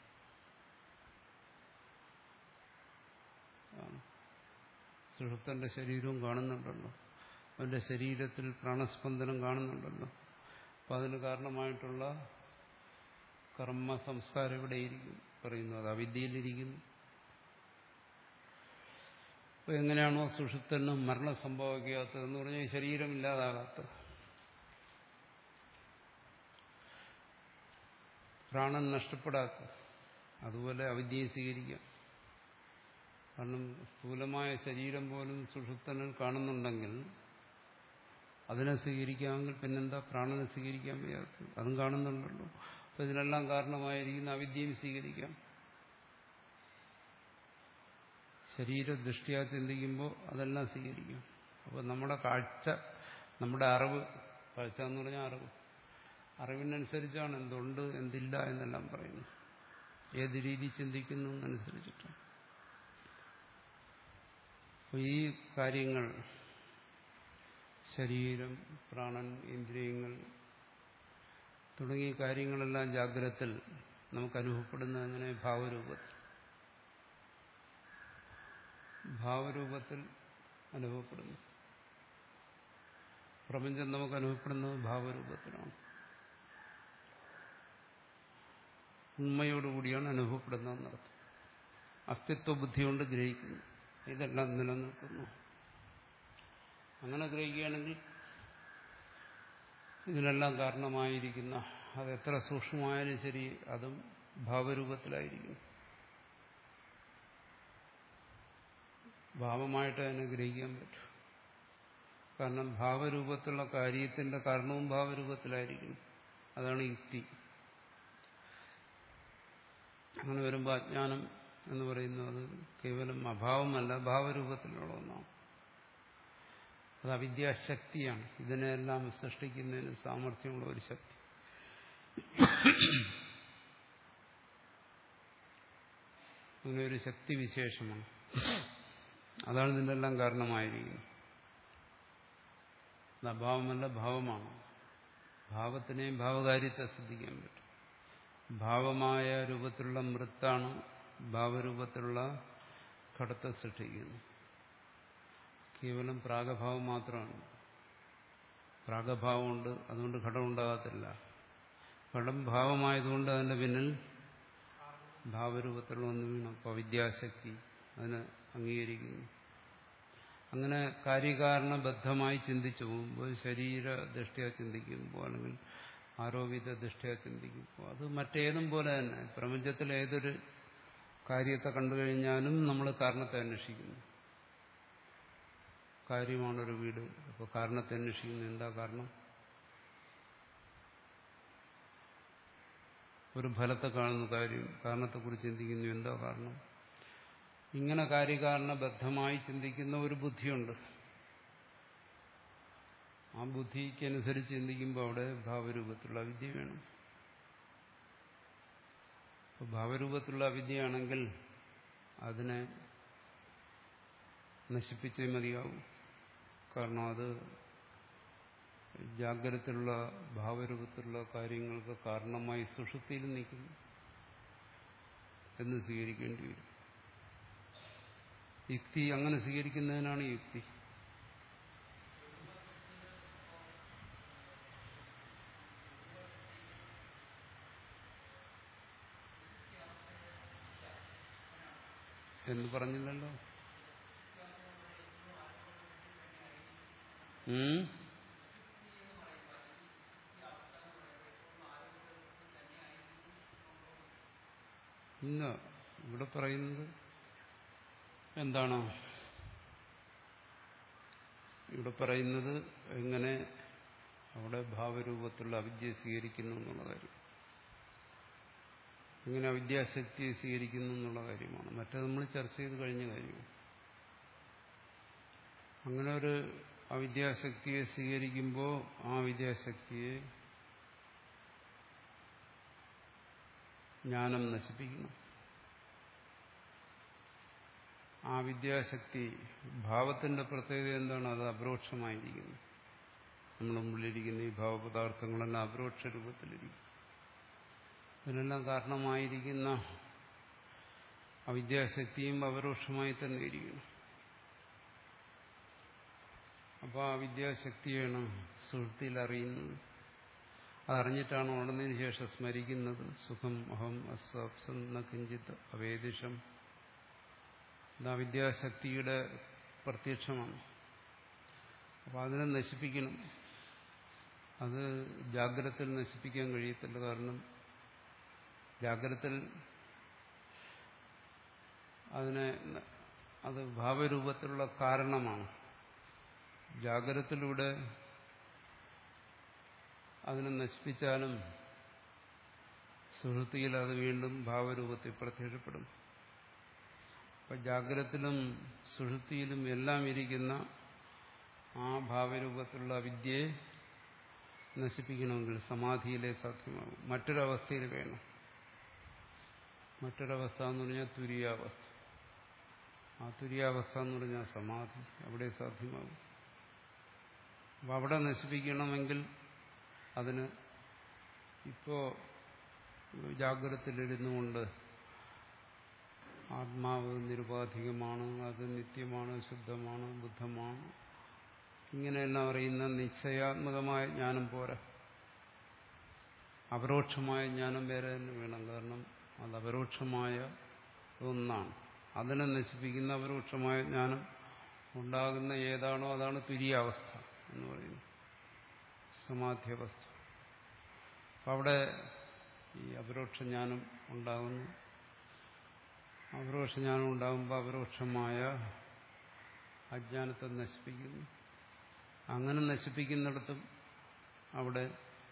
സുഹൃത്തന്റെ ശരീരവും കാണുന്നുണ്ടല്ലോ അവന്റെ ശരീരത്തിൽ പ്രാണസ്പന്ദനം കാണുന്നുണ്ടല്ലോ അപ്പം അതിന് കാരണമായിട്ടുള്ള കർമ്മ സംസ്കാരം എവിടെയിരിക്കും പറയുന്നു അത് അവിദ്യയിലിരിക്കുന്നു അപ്പോൾ എങ്ങനെയാണോ സുഷുപ്തന് മരണം സംഭവിക്കാത്തത് എന്ന് പറഞ്ഞാൽ ഈ ശരീരം ഇല്ലാതാകാത്തത് പ്രാണൻ നഷ്ടപ്പെടാത്ത അതുപോലെ അവിദ്യയെ സ്വീകരിക്കാം കാരണം സ്ഥൂലമായ ശരീരം പോലും സുഷുപ്തനിൽ കാണുന്നുണ്ടെങ്കിൽ അതിനെ സ്വീകരിക്കാമെങ്കിൽ പിന്നെന്താ പ്രാണനെ സ്വീകരിക്കാൻ വയ്യാത്ത അതും കാണുന്നുണ്ടല്ലോ അപ്പൊ ഇതിനെല്ലാം കാരണമായിരിക്കുന്ന അവിദ്യയും സ്വീകരിക്കാം ശരീരദൃഷ്ടിയാ ചിന്തിക്കുമ്പോൾ അതെല്ലാം സ്വീകരിക്കാം അപ്പോൾ നമ്മുടെ കാഴ്ച നമ്മുടെ അറിവ് കാഴ്ച എന്ന് പറഞ്ഞാൽ അറിവ് അറിവിനനുസരിച്ചാണ് എന്തുണ്ട് എന്തില്ല എന്നെല്ലാം പറയുന്നത് ഏത് രീതി ചിന്തിക്കുന്നു എന്നനുസരിച്ചിട്ടാണ് അപ്പോൾ ഈ കാര്യങ്ങൾ ശരീരം പ്രാണൻ ഇന്ദ്രിയങ്ങൾ തുടങ്ങിയ കാര്യങ്ങളെല്ലാം ജാഗ്രതത്തിൽ നമുക്ക് അനുഭവപ്പെടുന്ന അങ്ങനെ ഭാവരൂപത്തിൽ ഭാവരൂപത്തിൽ അനുഭവപ്പെടുന്നു പ്രപഞ്ചം നമുക്ക് അനുഭവപ്പെടുന്നത് ഭാവരൂപത്തിലാണ് ഉണ്മയോടുകൂടിയാണ് അനുഭവപ്പെടുന്നതെന്നർത്ഥം അസ്തിത്വ ബുദ്ധി കൊണ്ട് ഗ്രഹിക്കുന്നു ഇതെല്ലാം നിലനിൽക്കുന്നു അങ്ങനെ ഗ്രഹിക്കുകയാണെങ്കിൽ ഇതിനെല്ലാം കാരണമായിരിക്കുന്ന അത് എത്ര സൂക്ഷ്മമായാലും ശരി അതും ഭാവരൂപത്തിലായിരിക്കും ഭാവമായിട്ട് അതിനെ ഗ്രഹിക്കാൻ പറ്റും കാരണം ഭാവരൂപത്തിലുള്ള കാര്യത്തിന്റെ കാരണവും ഭാവരൂപത്തിലായിരിക്കും അതാണ് യുക്തി അങ്ങനെ വരുമ്പോൾ അജ്ഞാനം എന്ന് പറയുന്നത് അത് കേവലം അഭാവമല്ല ഭാവരൂപത്തിലുള്ള ഒന്നാണ് അത് അവിദ്യാശക്തിയാണ് ഇതിനെല്ലാം സൃഷ്ടിക്കുന്നതിന് സാമർഥ്യമുള്ള ഒരു ശക്തി അങ്ങനെ ഒരു ശക്തി വിശേഷമാണ് അതാണ് ഇതിനെല്ലാം കാരണമായിരിക്കുന്നത് അത് അഭാവമല്ല ഭാവമാണ് ഭാവത്തിനെയും ഭാവകാര്യത്തെ ശ്രദ്ധിക്കാൻ പറ്റും ഭാവമായ രൂപത്തിലുള്ള മൃത്താണ് ഭാവരൂപത്തിലുള്ള ഘടത്തെ സൃഷ്ടിക്കുന്നത് കേവലം പ്രാഗഭാവം മാത്രമാണ് പ്രാഗഭാവമുണ്ട് അതുകൊണ്ട് ഘടം ഉണ്ടാകത്തില്ല ഘടം ഭാവമായതുകൊണ്ട് അതിന്റെ പിന്നിൽ ഭാവരൂപത്തിലുള്ള ഒന്ന് വീണം അപ്പോൾ വിദ്യാശക്തി അതിനെ അംഗീകരിക്കുന്നു അങ്ങനെ കാര്യകാരണബദ്ധമായി ചിന്തിച്ചു പോകുമ്പോൾ ശരീര ദൃഷ്ടിയ ചിന്തിക്കുമ്പോൾ അല്ലെങ്കിൽ ആരോപിത ദൃഷ്ടിയ ചിന്തിക്കുമ്പോൾ അത് മറ്റേതും പോലെ തന്നെ പ്രപഞ്ചത്തിൽ ഏതൊരു കാര്യത്തെ കണ്ടു കഴിഞ്ഞാലും നമ്മൾ കാരണത്തെ അന്വേഷിക്കുന്നു കാര്യമാണൊരു വീട് അപ്പോൾ കാരണത്തെ അന്വേഷിക്കുന്നു എന്താ കാരണം ഒരു ഫലത്തെ കാണുന്ന കാര്യം കാരണത്തെക്കുറിച്ച് ചിന്തിക്കുന്നു എന്താ കാരണം ഇങ്ങനെ കാര്യകാരണബദ്ധമായി ചിന്തിക്കുന്ന ഒരു ബുദ്ധിയുണ്ട് ആ ബുദ്ധിക്കനുസരിച്ച് ചിന്തിക്കുമ്പോൾ അവിടെ ഭാവരൂപത്തിലുള്ള വിദ്യ വേണം ഭാവരൂപത്തിലുള്ള വിദ്യയാണെങ്കിൽ അതിനെ നശിപ്പിച്ചേ മതിയാവും കാരണം അത് ജാഗ്രതത്തിലുള്ള ഭാവരൂപത്തിലുള്ള കാര്യങ്ങൾക്ക് കാരണമായി സുഷുപ്തിയിൽ നിൽക്കുന്നു എന്ന് സ്വീകരിക്കേണ്ടി വരും യുക്തി അങ്ങനെ സ്വീകരിക്കുന്നതിനാണ് യുക്തി എന്ന് പറഞ്ഞില്ലല്ലോ ഉം ഇല്ല ഇവിടെ പറയുന്നത് എന്താണ് ഇവിടെ പറയുന്നത് എങ്ങനെ അവിടെ ഭാവരൂപത്തിലുള്ള അവിദ്യ സ്വീകരിക്കുന്നു എന്നുള്ള കാര്യം എങ്ങനെ അവിദ്യാശക്തിയെ സ്വീകരിക്കുന്നു എന്നുള്ള കാര്യമാണ് മറ്റേ നമ്മൾ ചർച്ച ചെയ്ത് കഴിഞ്ഞ കാര്യം അങ്ങനെ ഒരു അവിദ്യാശക്തിയെ സ്വീകരിക്കുമ്പോൾ ആ വിദ്യാശക്തിയെ ജ്ഞാനം നശിപ്പിക്കണം ആ വിദ്യാശക്തി ഭാവത്തിന്റെ പ്രത്യേകത എന്താണ് അത് അപരോക്ഷമായിരിക്കുന്നു നമ്മുടെ മുമ്പിലിരിക്കുന്ന ഈ ഭാവപദാർത്ഥങ്ങളെല്ലാം അപരോക്ഷ രൂപത്തിലിരിക്കും ഇതിനെല്ലാം കാരണമായിരിക്കുന്ന അവിദ്യാശക്തിയും അപരോക്ഷമായി തന്നെ ഇരിക്കണം അപ്പോൾ ആ വിദ്യാശക്തിയാണ് സുഹൃത്തിയിൽ അറിയുന്നത് അതറിഞ്ഞിട്ടാണ് ഉണർന്നതിന് ശേഷം സ്മരിക്കുന്നത് സുഖം അഹം അസ്വപ്സം ന കിഞ്ചിത് അവേദിഷം ഇതാ വിദ്യാശക്തിയുടെ പ്രത്യക്ഷമാണ് അപ്പോൾ അതിനെ നശിപ്പിക്കണം അത് ജാഗ്രതത്തിൽ നശിപ്പിക്കാൻ കഴിയത്തില്ല കാരണം ജാഗ്രതത്തിൽ അതിനെ അത് ഭാവരൂപത്തിലുള്ള കാരണമാണ് ജാഗ്രതത്തിലൂടെ അതിനെ നശിപ്പിച്ചാലും സുഹൃത്തിയിൽ അത് വീണ്ടും ഭാവരൂപത്തിൽ പ്രത്യക്ഷപ്പെടും അപ്പൊ ജാഗ്രതത്തിലും സുഹൃത്തിയിലും എല്ലാം ഇരിക്കുന്ന ആ ഭാവരൂപത്തിലുള്ള വിദ്യയെ നശിപ്പിക്കണമെങ്കിൽ സമാധിയിലെ സാധ്യമാകും മറ്റൊരവസ്ഥയിൽ വേണം മറ്റൊരവസ്ഥ എന്ന് പറഞ്ഞാൽ തുര്യാവസ്ഥ ആ തുര്യാവസ്ഥ എന്ന് പറഞ്ഞാൽ സമാധി അവിടെ സാധ്യമാകും അപ്പം അവിടെ നശിപ്പിക്കണമെങ്കിൽ അതിന് ഇപ്പോ ജാഗ്രതത്തിലിരുന്നു കൊണ്ട് ആത്മാവ് നിരുപാധികമാണ് അത് നിത്യമാണ് ശുദ്ധമാണ് ബുദ്ധമാണ് ഇങ്ങനെയെല്ലാം അറിയുന്ന നിശ്ചയാത്മകമായ ജ്ഞാനം പോരാ അപരോക്ഷമായ ജ്ഞാനം വേറെ തന്നെ വേണം കാരണം അത് അപരോക്ഷമായ ഒന്നാണ് അതിനെ നശിപ്പിക്കുന്ന അപരോക്ഷമായ ജ്ഞാനം ഉണ്ടാകുന്ന ഏതാണോ അതാണ് തുര്യാവസ്ഥ എന്ന് പറയുന്നത് സമാധ്യവസ്ഥ അപ്പം അവിടെ ഈ അപരോക്ഷ ജ്ഞാനം ഉണ്ടാകുന്നു അപരോക്ഷ ജ്ഞാനം ഉണ്ടാകുമ്പോൾ അപരോക്ഷമായ അജ്ഞാനത്തെ നശിപ്പിക്കുന്നു അങ്ങനെ നശിപ്പിക്കുന്നിടത്തും അവിടെ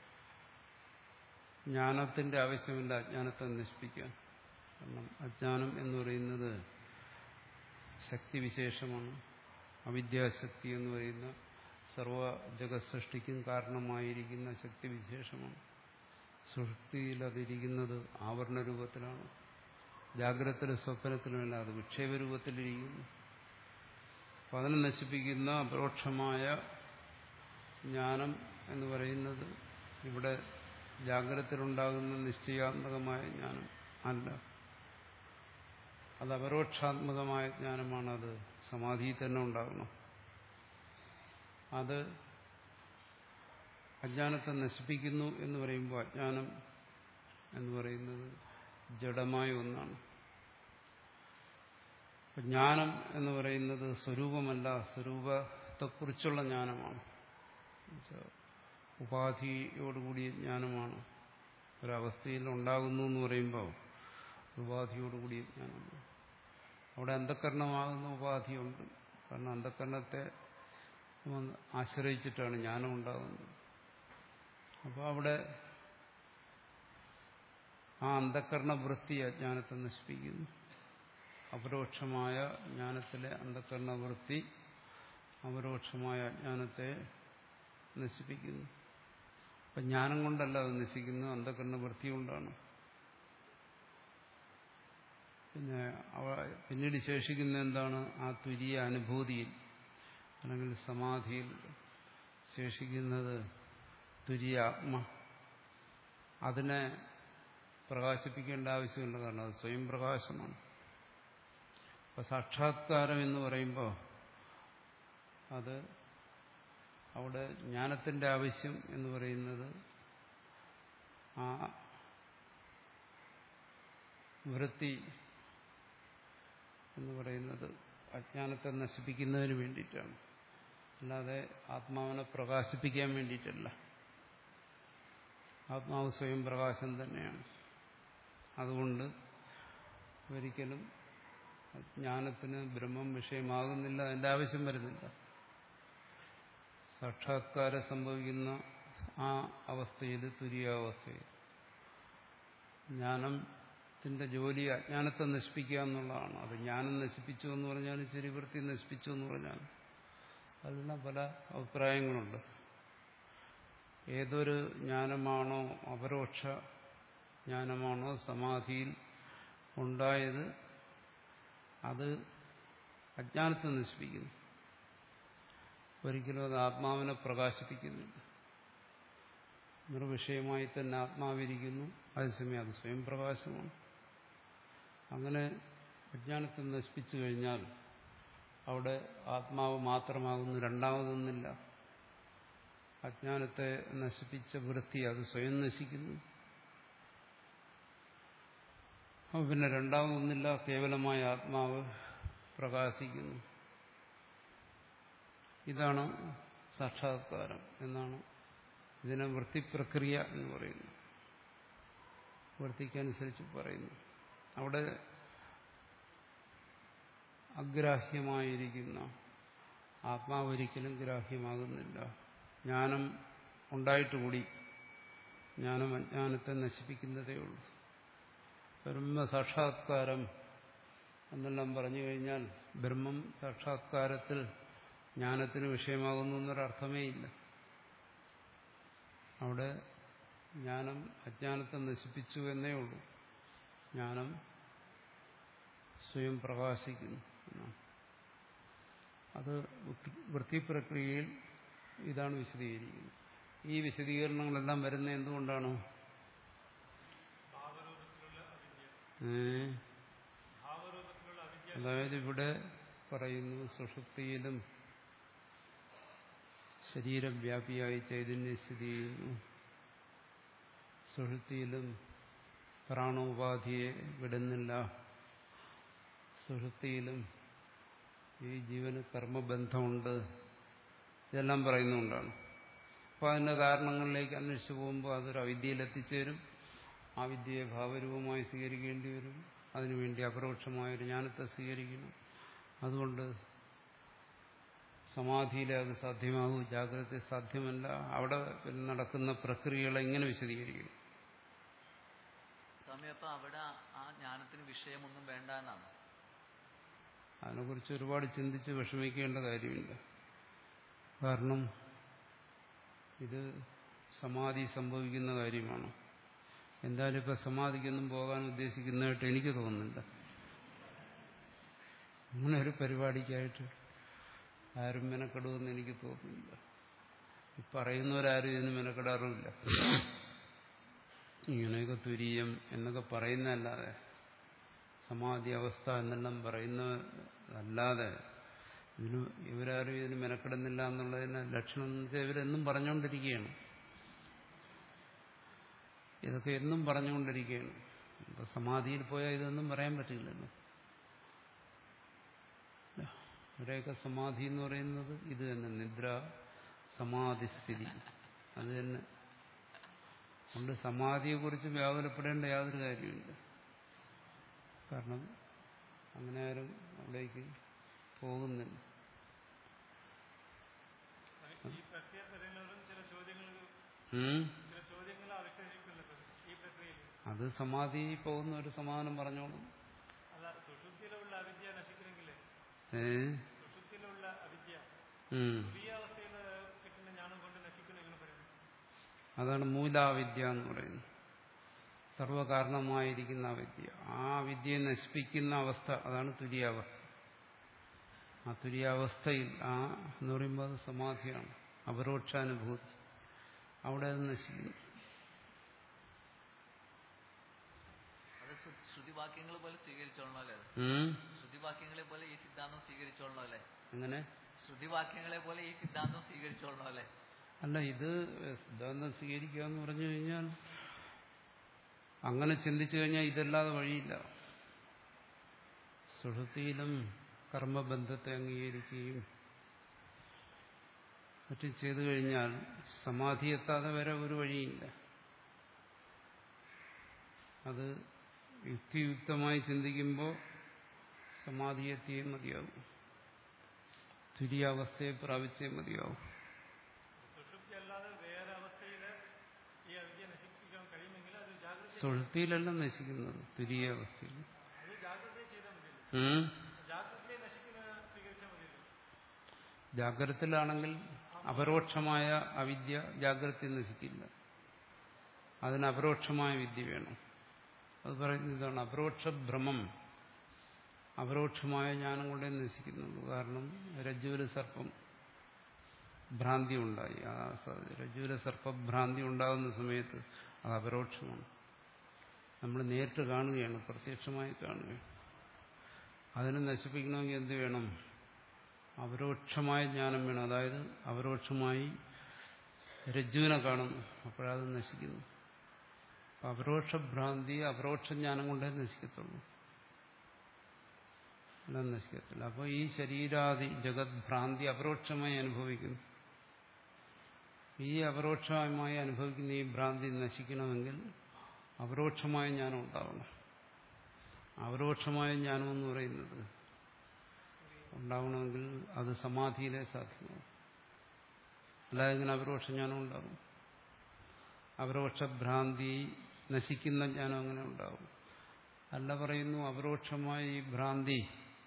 ജ്ഞാനത്തിന്റെ ആവശ്യമില്ല അജ്ഞാനത്തെ നശിപ്പിക്കാൻ കാരണം അജ്ഞാനം എന്ന് പറയുന്നത് ശക്തിവിശേഷമാണ് അവിദ്യാശക്തി എന്ന് പറയുന്ന സർവ ജഗത് സൃഷ്ടിക്കും കാരണമായിരിക്കുന്ന ശക്തിവിശേഷമാണ് സൃഷ്ടിയിൽ അതിരിക്കുന്നത് ആവരണ രൂപത്തിലാണ് ജാഗ്രതത്തിലും സ്വപ്നത്തിലുമല്ല അത് വിക്ഷേപ രൂപത്തിലിരിക്കുന്നു അപ്പം അതിനെ നശിപ്പിക്കുന്ന അപരോക്ഷമായ ജ്ഞാനം എന്ന് പറയുന്നത് ഇവിടെ ജാഗ്രതത്തിലുണ്ടാകുന്ന നിശ്ചയാത്മകമായ ജ്ഞാനം അല്ല അത് അപരോക്ഷാത്മകമായ ജ്ഞാനമാണ് അത് സമാധിയിൽ തന്നെ ഉണ്ടാകണം അത് അജ്ഞാനത്തെ നശിപ്പിക്കുന്നു എന്ന് പറയുമ്പോൾ അജ്ഞാനം എന്ന് പറയുന്നത് ജഡമായ ഒന്നാണ് ജ്ഞാനം എന്ന് പറയുന്നത് സ്വരൂപമല്ല സ്വരൂപത്തെക്കുറിച്ചുള്ള ജ്ഞാനമാണ് ഉപാധിയോടുകൂടിയ ജ്ഞാനമാണ് ഒരവസ്ഥയിൽ ഉണ്ടാകുന്നു എന്ന് പറയുമ്പോൾ ഉപാധിയോടുകൂടിയ ജ്ഞാനമാണ് അവിടെ അന്ധക്കരണമാകുന്ന ഉപാധിയുണ്ട് കാരണം അന്ധക്കരണത്തെ ആശ്രയിച്ചിട്ടാണ് ജ്ഞാനം ഉണ്ടാകുന്നത് അപ്പോൾ അവിടെ ആ അന്ധക്കരണ വൃത്തി അജ്ഞാനത്തെ നശിപ്പിക്കുന്നു അപരോക്ഷമായ ജ്ഞാനത്തിലെ അന്ധക്കരണ വൃത്തി അപരോക്ഷമായ അജ്ഞാനത്തെ നശിപ്പിക്കുന്നു അപ്പം ജ്ഞാനം കൊണ്ടല്ല അത് നശിക്കുന്നത് അന്ധക്കരണ വൃത്തി കൊണ്ടാണ് പിന്നെ അവ പിന്നീട് ശേഷിക്കുന്ന എന്താണ് ആ തുരിയ അനുഭൂതിയിൽ അല്ലെങ്കിൽ സമാധിയിൽ ശേഷിക്കുന്നത് തുരിയ ആത്മ അതിനെ പ്രകാശിപ്പിക്കേണ്ട ആവശ്യമില്ല കാരണം അത് സ്വയം പ്രകാശമാണ് അപ്പൊ സാക്ഷാത്കാരം എന്ന് പറയുമ്പോൾ അത് അവിടെ ജ്ഞാനത്തിന്റെ ആവശ്യം എന്ന് പറയുന്നത് ആ വൃത്തി എന്ന് പറയുന്നത് അജ്ഞാനത്തെ നശിപ്പിക്കുന്നതിന് വേണ്ടിയിട്ടാണ് അല്ലാതെ ആത്മാവിനെ പ്രകാശിപ്പിക്കാൻ വേണ്ടിയിട്ടല്ല ആത്മാവ് സ്വയം പ്രകാശം തന്നെയാണ് അതുകൊണ്ട് ഒരിക്കലും ജ്ഞാനത്തിന് ബ്രഹ്മം വിഷയമാകുന്നില്ല അതിന്റെ ആവശ്യം വരുന്നില്ല സാക്ഷാത്കാരം സംഭവിക്കുന്ന ആ അവസ്ഥയിൽ തുര്യാവസ്ഥയിൽ ജ്ഞാനത്തിന്റെ ജോലി അജ്ഞാനത്തെ നശിപ്പിക്കുക എന്നുള്ളതാണ് അത് ജ്ഞാനം നശിപ്പിച്ചു എന്ന് പറഞ്ഞാലും ശരി വൃത്തി നശിപ്പിച്ചു എന്ന് പറഞ്ഞാലും അതിന് പല അഭിപ്രായങ്ങളുണ്ട് ഏതൊരു ജ്ഞാനമാണോ അപരോക്ഷ ജ്ഞാനമാണോ സമാധിയിൽ ഉണ്ടായത് അത് അജ്ഞാനത്തെ നശിപ്പിക്കുന്നു ഒരിക്കലും അത് ആത്മാവിനെ പ്രകാശിപ്പിക്കുന്നില്ല നിർവിഷയമായി തന്നെ ആത്മാവിരിക്കുന്നു അതേസമയം അത് സ്വയം പ്രകാശമാണ് അങ്ങനെ അജ്ഞാനത്തെ നശിപ്പിച്ചു കഴിഞ്ഞാൽ അവിടെ ആത്മാവ് മാത്രമാകുന്നു രണ്ടാമതൊന്നില്ല അജ്ഞാനത്തെ നശിപ്പിച്ച വൃത്തി അത് സ്വയം നശിക്കുന്നു അപ്പോൾ പിന്നെ രണ്ടാമതൊന്നില്ല കേവലമായ ആത്മാവ് പ്രകാശിക്കുന്നു ഇതാണ് സാക്ഷാത്കാരം എന്നാണ് ഇതിനെ വൃത്തിപ്രക്രിയ എന്ന് പറയുന്നു വൃത്തിക്കനുസരിച്ച് പറയുന്നു അവിടെ അഗ്രാഹ്യമായിരിക്കുന്ന ആത്മാവ് ഒരിക്കലും ഗ്രാഹ്യമാകുന്നില്ല ജ്ഞാനം ഉണ്ടായിട്ടുകൂടി ജ്ഞാനം അജ്ഞാനത്തെ നശിപ്പിക്കുന്നതേ ഉള്ളൂ ബ്രഹ്മ സാക്ഷാത്കാരം എന്നെല്ലാം പറഞ്ഞു കഴിഞ്ഞാൽ ബ്രഹ്മം സാക്ഷാത്കാരത്തിൽ ജ്ഞാനത്തിന് വിഷയമാകുന്നു എന്നൊരർത്ഥമേ ഇല്ല അവിടെ ജ്ഞാനം അജ്ഞാനത്തെ നശിപ്പിച്ചു എന്നേ ഉള്ളൂ ജ്ഞാനം സ്വയം പ്രകാശിക്കുന്നു എന്നാണ് അത് വൃത്തിപ്രക്രിയയിൽ ഇതാണ് വിശദീകരിക്കുന്നത് ഈ വിശദീകരണങ്ങളെല്ലാം വരുന്ന എന്തുകൊണ്ടാണ് അതായത് ഇവിടെ പറയുന്നു സുഷുപ്തിയിലും ശരീരവ്യാപിയായി ചൈതന്യം സ്ഥിതി ചെയ്യുന്നു സുഷുപ്തിയിലും പ്രാണോപാധിയെ വിടുന്നില്ല സുഷുപ്തിയിലും ഈ ജീവന് കർമ്മബന്ധമുണ്ട് ഇതെല്ലാം പറയുന്നുകൊണ്ടാണ് അപ്പോൾ അതിൻ്റെ കാരണങ്ങളിലേക്ക് അന്വേഷിച്ച് പോകുമ്പോൾ അതൊരു അവിദ്യയിൽ എത്തിച്ചേരും ആ വിദ്യയെ ഭാവരൂപമായി സ്വീകരിക്കേണ്ടി വരും അതിനുവേണ്ടി അപരോക്ഷമായൊരു ജ്ഞാനത്തെ സ്വീകരിക്കണം അതുകൊണ്ട് സമാധിയിലെ അത് സാധ്യമാകും ജാഗ്രത സാധ്യമല്ല അവിടെ പിന്നെ നടക്കുന്ന പ്രക്രിയകളെ എങ്ങനെ വിശദീകരിക്കും സ്വാമി അപ്പൊ അവിടെ ആ ജ്ഞാനത്തിന് വിഷയമൊന്നും വേണ്ട എന്നാണ് അതിനെക്കുറിച്ച് ഒരുപാട് ചിന്തിച്ച് വിഷമിക്കേണ്ട കാര്യമില്ല കാരണം ഇത് സമാധി സംഭവിക്കുന്ന കാര്യമാണ് എന്തായാലും ഇപ്പൊ സമാധിക്കൊന്നും പോകാൻ ഉദ്ദേശിക്കുന്നതായിട്ട് എനിക്ക് തോന്നുന്നില്ല അങ്ങനെ ഒരു പരിപാടിക്കായിട്ട് ആരും മെനക്കെടുമെന്ന് എനിക്ക് തോന്നുന്നില്ല ഈ പറയുന്നവരാരും ഇതിന് മെനക്കെടാറുമില്ല ഇങ്ങനെയൊക്കെ തുരീയം എന്നൊക്കെ പറയുന്നതല്ലാതെ സമാധി അവസ്ഥ എന്നെല്ലാം പറയുന്നതല്ലാതെ ഇതിന് ഇവരാരും ഇതിന് മെനക്കെടുന്നില്ല എന്നുള്ളതിന് ലക്ഷണം എന്ന് വെച്ചാൽ ഇവരെന്നും പറഞ്ഞുകൊണ്ടിരിക്കുകയാണ് ഇതൊക്കെ എന്നും പറഞ്ഞുകൊണ്ടിരിക്കുകയാണ് ഇപ്പൊ സമാധിയിൽ പോയാൽ ഇതൊന്നും പറയാൻ പറ്റില്ലല്ലോ ഇവരെയൊക്കെ സമാധി എന്ന് പറയുന്നത് ഇത് തന്നെ നിദ്ര സമാധിസ്ഥിതി അത് തന്നെ അതുകൊണ്ട് സമാധിയെക്കുറിച്ച് വ്യാകുലപ്പെടേണ്ട യാതൊരു കാര്യമില്ല കാരണം അങ്ങനെ ആരും അവിടേക്ക് പോകുന്നില്ല ഈ പ്രക്രിയ പദങ്ങളിലും ചില ചോദ്യങ്ങൾ ഉം? ചില ചോദ്യങ്ങൾ അവശേഷിക്കുന്നുണ്ട് ഈ പ്രക്രിയയിൽ അത് സമാധി പോകുന്ന ഒരു സമാധാനം പറഞ്ഞോളും അല്ല സുഷുപ്തിയിലുള്ള അവിദ്യ നശിക്കണമെങ്കിൽ ഏ സുഷുപ്തിയിലുള്ള അവിദ്യ ഉം. തുരിയ അവസ്ഥയിൽ കിട്ടുന്ന ജ്ഞാനം കൊണ്ട് നശിക്കുന്നു എന്ന് പറയുന്നു അതാണ് മൂലാവിദ്യ എന്ന് പറയുന്നത് സർവകാരണമായിരിക്കുന്ന വിദ്യ ആ വിദ്യയെ നശിപ്പിക്കുന്ന അവസ്ഥ അതാണ് തുര്യാവസ്ഥ ആ തുര്യാവസ്ഥയിൽ ആ എന്ന് പറയുമ്പോൾ അത് സമാധിയാണ് അപരോക്ഷാനുഭൂതി അവിടെ അത് നശിക്കുന്നു അത് ശ്രു- ശ്രുതിവാക്യങ്ങൾ പോലെ സ്വീകരിച്ചോളണം അല്ലേ അത്? ഉം? ശ്രുതിവാക്യങ്ങളെ പോലെ ഈ സിദ്ധാന്തം സ്വീകരിച്ചോളണം അല്ലേ എങ്ങനെ ശ്രുതിവാക്യങ്ങളെ പോലെ ഈ സിദ്ധാന്തം സ്വീകരിച്ചോളണം അല്ലേ അല്ല ഇത് സിദ്ധാന്തം സ്വീകരിക്കുക എന്ന് പറഞ്ഞു കഴിഞ്ഞാൽ അങ്ങനെ ചിന്തിച്ചു കഴിഞ്ഞാൽ ഇതല്ലാതെ വഴിയില്ല സുഷുതിയിലും കർമ്മബന്ധത്തെ അംഗീകരിക്കുകയും മറ്റും ചെയ്തു കഴിഞ്ഞാൽ സമാധി എത്താതെ വരെ ഒരു വഴിയില്ല അത് യുക്തിയുക്തമായി ചിന്തിക്കുമ്പോൾ സമാധി എത്തിയേ മതിയാകും തുര്യാവസ്ഥയെ പ്രാപിച്ചേ മതിയാവും സുഷുപ്തി അല്ലാതെ വേറെ അവസ്ഥയിൽ ഈ അവിദ്യ നശിപ്പിക്കാൻ കഴിയുമെങ്കിൽ അത് ജാഗ്രത സുഷുതിയിലല്ല നശിക്കുന്നത് തുര്യാവസ്ഥയിൽ അത് ജാഗ്രത ചെയ്താൽ മതിയല്ലോ ഉം? ജാഗ്രതയെ നശിക്കുന്ന സ്വീകരിച്ചാൽ മതിയല്ലോ ജാഗ്രതത്തിലാണെങ്കിൽ അപരോക്ഷമായ അവിദ്യ ജാഗ്രത നശിക്കില്ല അതിന് അപരോക്ഷമായ വിദ്യ വേണം അത് പറയുന്നത് ഇതാണ് അപരോക്ഷ ഭ്രമം അപരോക്ഷമായ ജ്ഞാനം കൊണ്ടേ നശിക്കുന്നുള്ളൂ കാരണം രജ്ജുവിൽ സർപ്പം ഭ്രാന്തി ഉണ്ടായി ആ സ- രജ്ജുവിൽ സർപ്പഭ്രാന്തി ഉണ്ടാകുന്ന സമയത്ത് അത് അപരോക്ഷമാണ് നമ്മൾ നേരിട്ട് കാണുകയാണ് പ്രത്യക്ഷമായി കാണുകയാണ് അതിനെ നശിപ്പിക്കണമെങ്കിൽ എന്ത് വേണം അപരോക്ഷമായ ജ്ഞാനം വേണം അതായത് അപരോക്ഷമായി രജ്ജുവിനെ കാണുന്നു അപ്പോഴത് നശിക്കുന്നു അപ്പൊ അപരോക്ഷ ഭ്രാന്തി അപരോക്ഷ ജ്ഞാനം കൊണ്ടേ നശിക്കത്തുള്ളൂ അല്ല നശിക്കത്തില്ല അപ്പോൾ ഈ ശരീരാദി ജഗത് ഭ്രാന്തി അപരോക്ഷമായി അനുഭവിക്കുന്നു ഈ അപരോക്ഷമായി അനുഭവിക്കുന്ന ഈ ഭ്രാന്തി നശിക്കണമെങ്കിൽ അപരോക്ഷമായ ജ്ഞാനം ഉണ്ടാവണം അപരോക്ഷമായ ജ്ഞാനം എന്ന് പറയുന്നത് ഉണ്ടാവണമെങ്കിൽ അത് സമാധിയിലെ സാധ്യമാവും അല്ലാതെ ഇങ്ങനെ അപരോക്ഷ ജ്ഞാനം ഉണ്ടാവും അപരോക്ഷ ഭ്രാന്തി നശിക്കുന്ന ജ്ഞാനം അങ്ങനെ ഉണ്ടാവും അല്ല പറയുന്നു അപരോക്ഷമായ ഈ ഭ്രാന്തി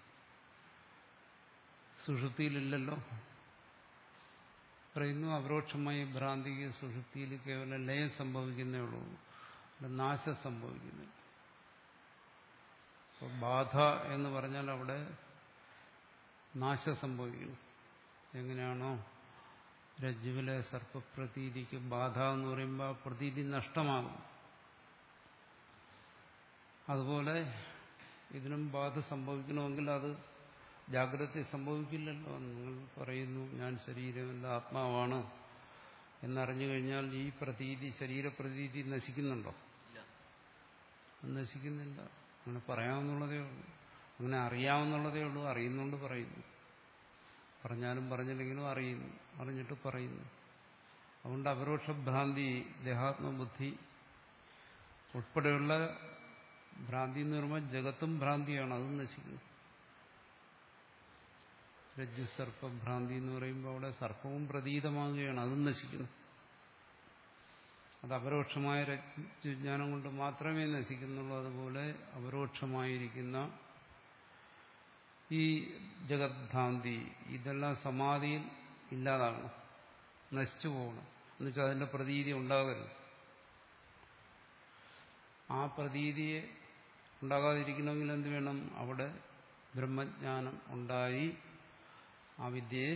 സുഷുതിയിലില്ലല്ലോ പറയുന്നു അപരോക്ഷമായ ഈ ഭ്രാന്തിക്ക് സുഷുതിയിൽ കേവലം ലയം സംഭവിക്കുന്നേ ഉള്ളൂ അല്ല നാശം സംഭവിക്കുന്നില്ല അപ്പോൾ ബാധ എന്ന് പറഞ്ഞാൽ അവിടെ നാശം സംഭവിക്കുന്നു എങ്ങനെയാണോ രജ്ജുവിലെ സർപ്പപ്രതീതിക്ക് ബാധ എന്ന് പറയുമ്പോൾ ആ പ്രതീതി നഷ്ടമാകും അതുപോലെ ഇതിനും ബാധ സംഭവിക്കണമെങ്കിൽ അത് ജാഗ്രത സംഭവിക്കില്ലല്ലോ നിങ്ങൾ പറയുന്നു ഞാൻ ശരീരമല്ല ആത്മാവാണ് എന്നറിഞ്ഞു കഴിഞ്ഞാൽ ഈ പ്രതീതി ശരീരപ്രതീതി നശിക്കുന്നുണ്ടോ ഇല്ല അത് നശിക്കുന്നില്ല അങ്ങനെ പറയാമെന്നുള്ളതേ ഉള്ളൂ അങ്ങനെ അറിയാമെന്നുള്ളതേ ഉള്ളൂ അറിയുന്നുകൊണ്ട് പറയുന്നു പറഞ്ഞാലും പറഞ്ഞില്ലെങ്കിലും അറിയുന്നു അറിഞ്ഞിട്ട് പറയുന്നു അതുകൊണ്ട് അപരോക്ഷ ഭ്രാന്തി ദേഹാത്മബുദ്ധി ഉൾപ്പെടെയുള്ള ഭ്രാന്തി എന്ന് പറയുമ്പോൾ ജഗത്തും ഭ്രാന്തിയാണ് അതും നശിക്കുന്നു രജ്ജു സർപ്പ ഭ്രാന്തി എന്ന് പറയുമ്പോൾ അവിടെ സർപ്പവും പ്രതീതമാകുകയാണ് അതും നശിക്കുന്നു അത് അപരോക്ഷമായ രജ്ഞാനം കൊണ്ട് മാത്രമേ നശിക്കുന്നുള്ളൂ അതുപോലെ അപരോക്ഷമായിരിക്കുന്ന ഈ ജഗത്ഭ്രാന്തി ഇതെല്ലാം സമാധിയിൽ ഇല്ലാതാകണം നശിച്ചു പോകണം എന്നുവെച്ചാൽ അതിന്റെ പ്രതീതി ഉണ്ടാകരുത് ആ പ്രതീതിയെ ഉണ്ടാകാതിരിക്കണമെങ്കിൽ എന്ത് വേണം അവിടെ ബ്രഹ്മജ്ഞാനം ഉണ്ടായി ആ വിദ്യയെ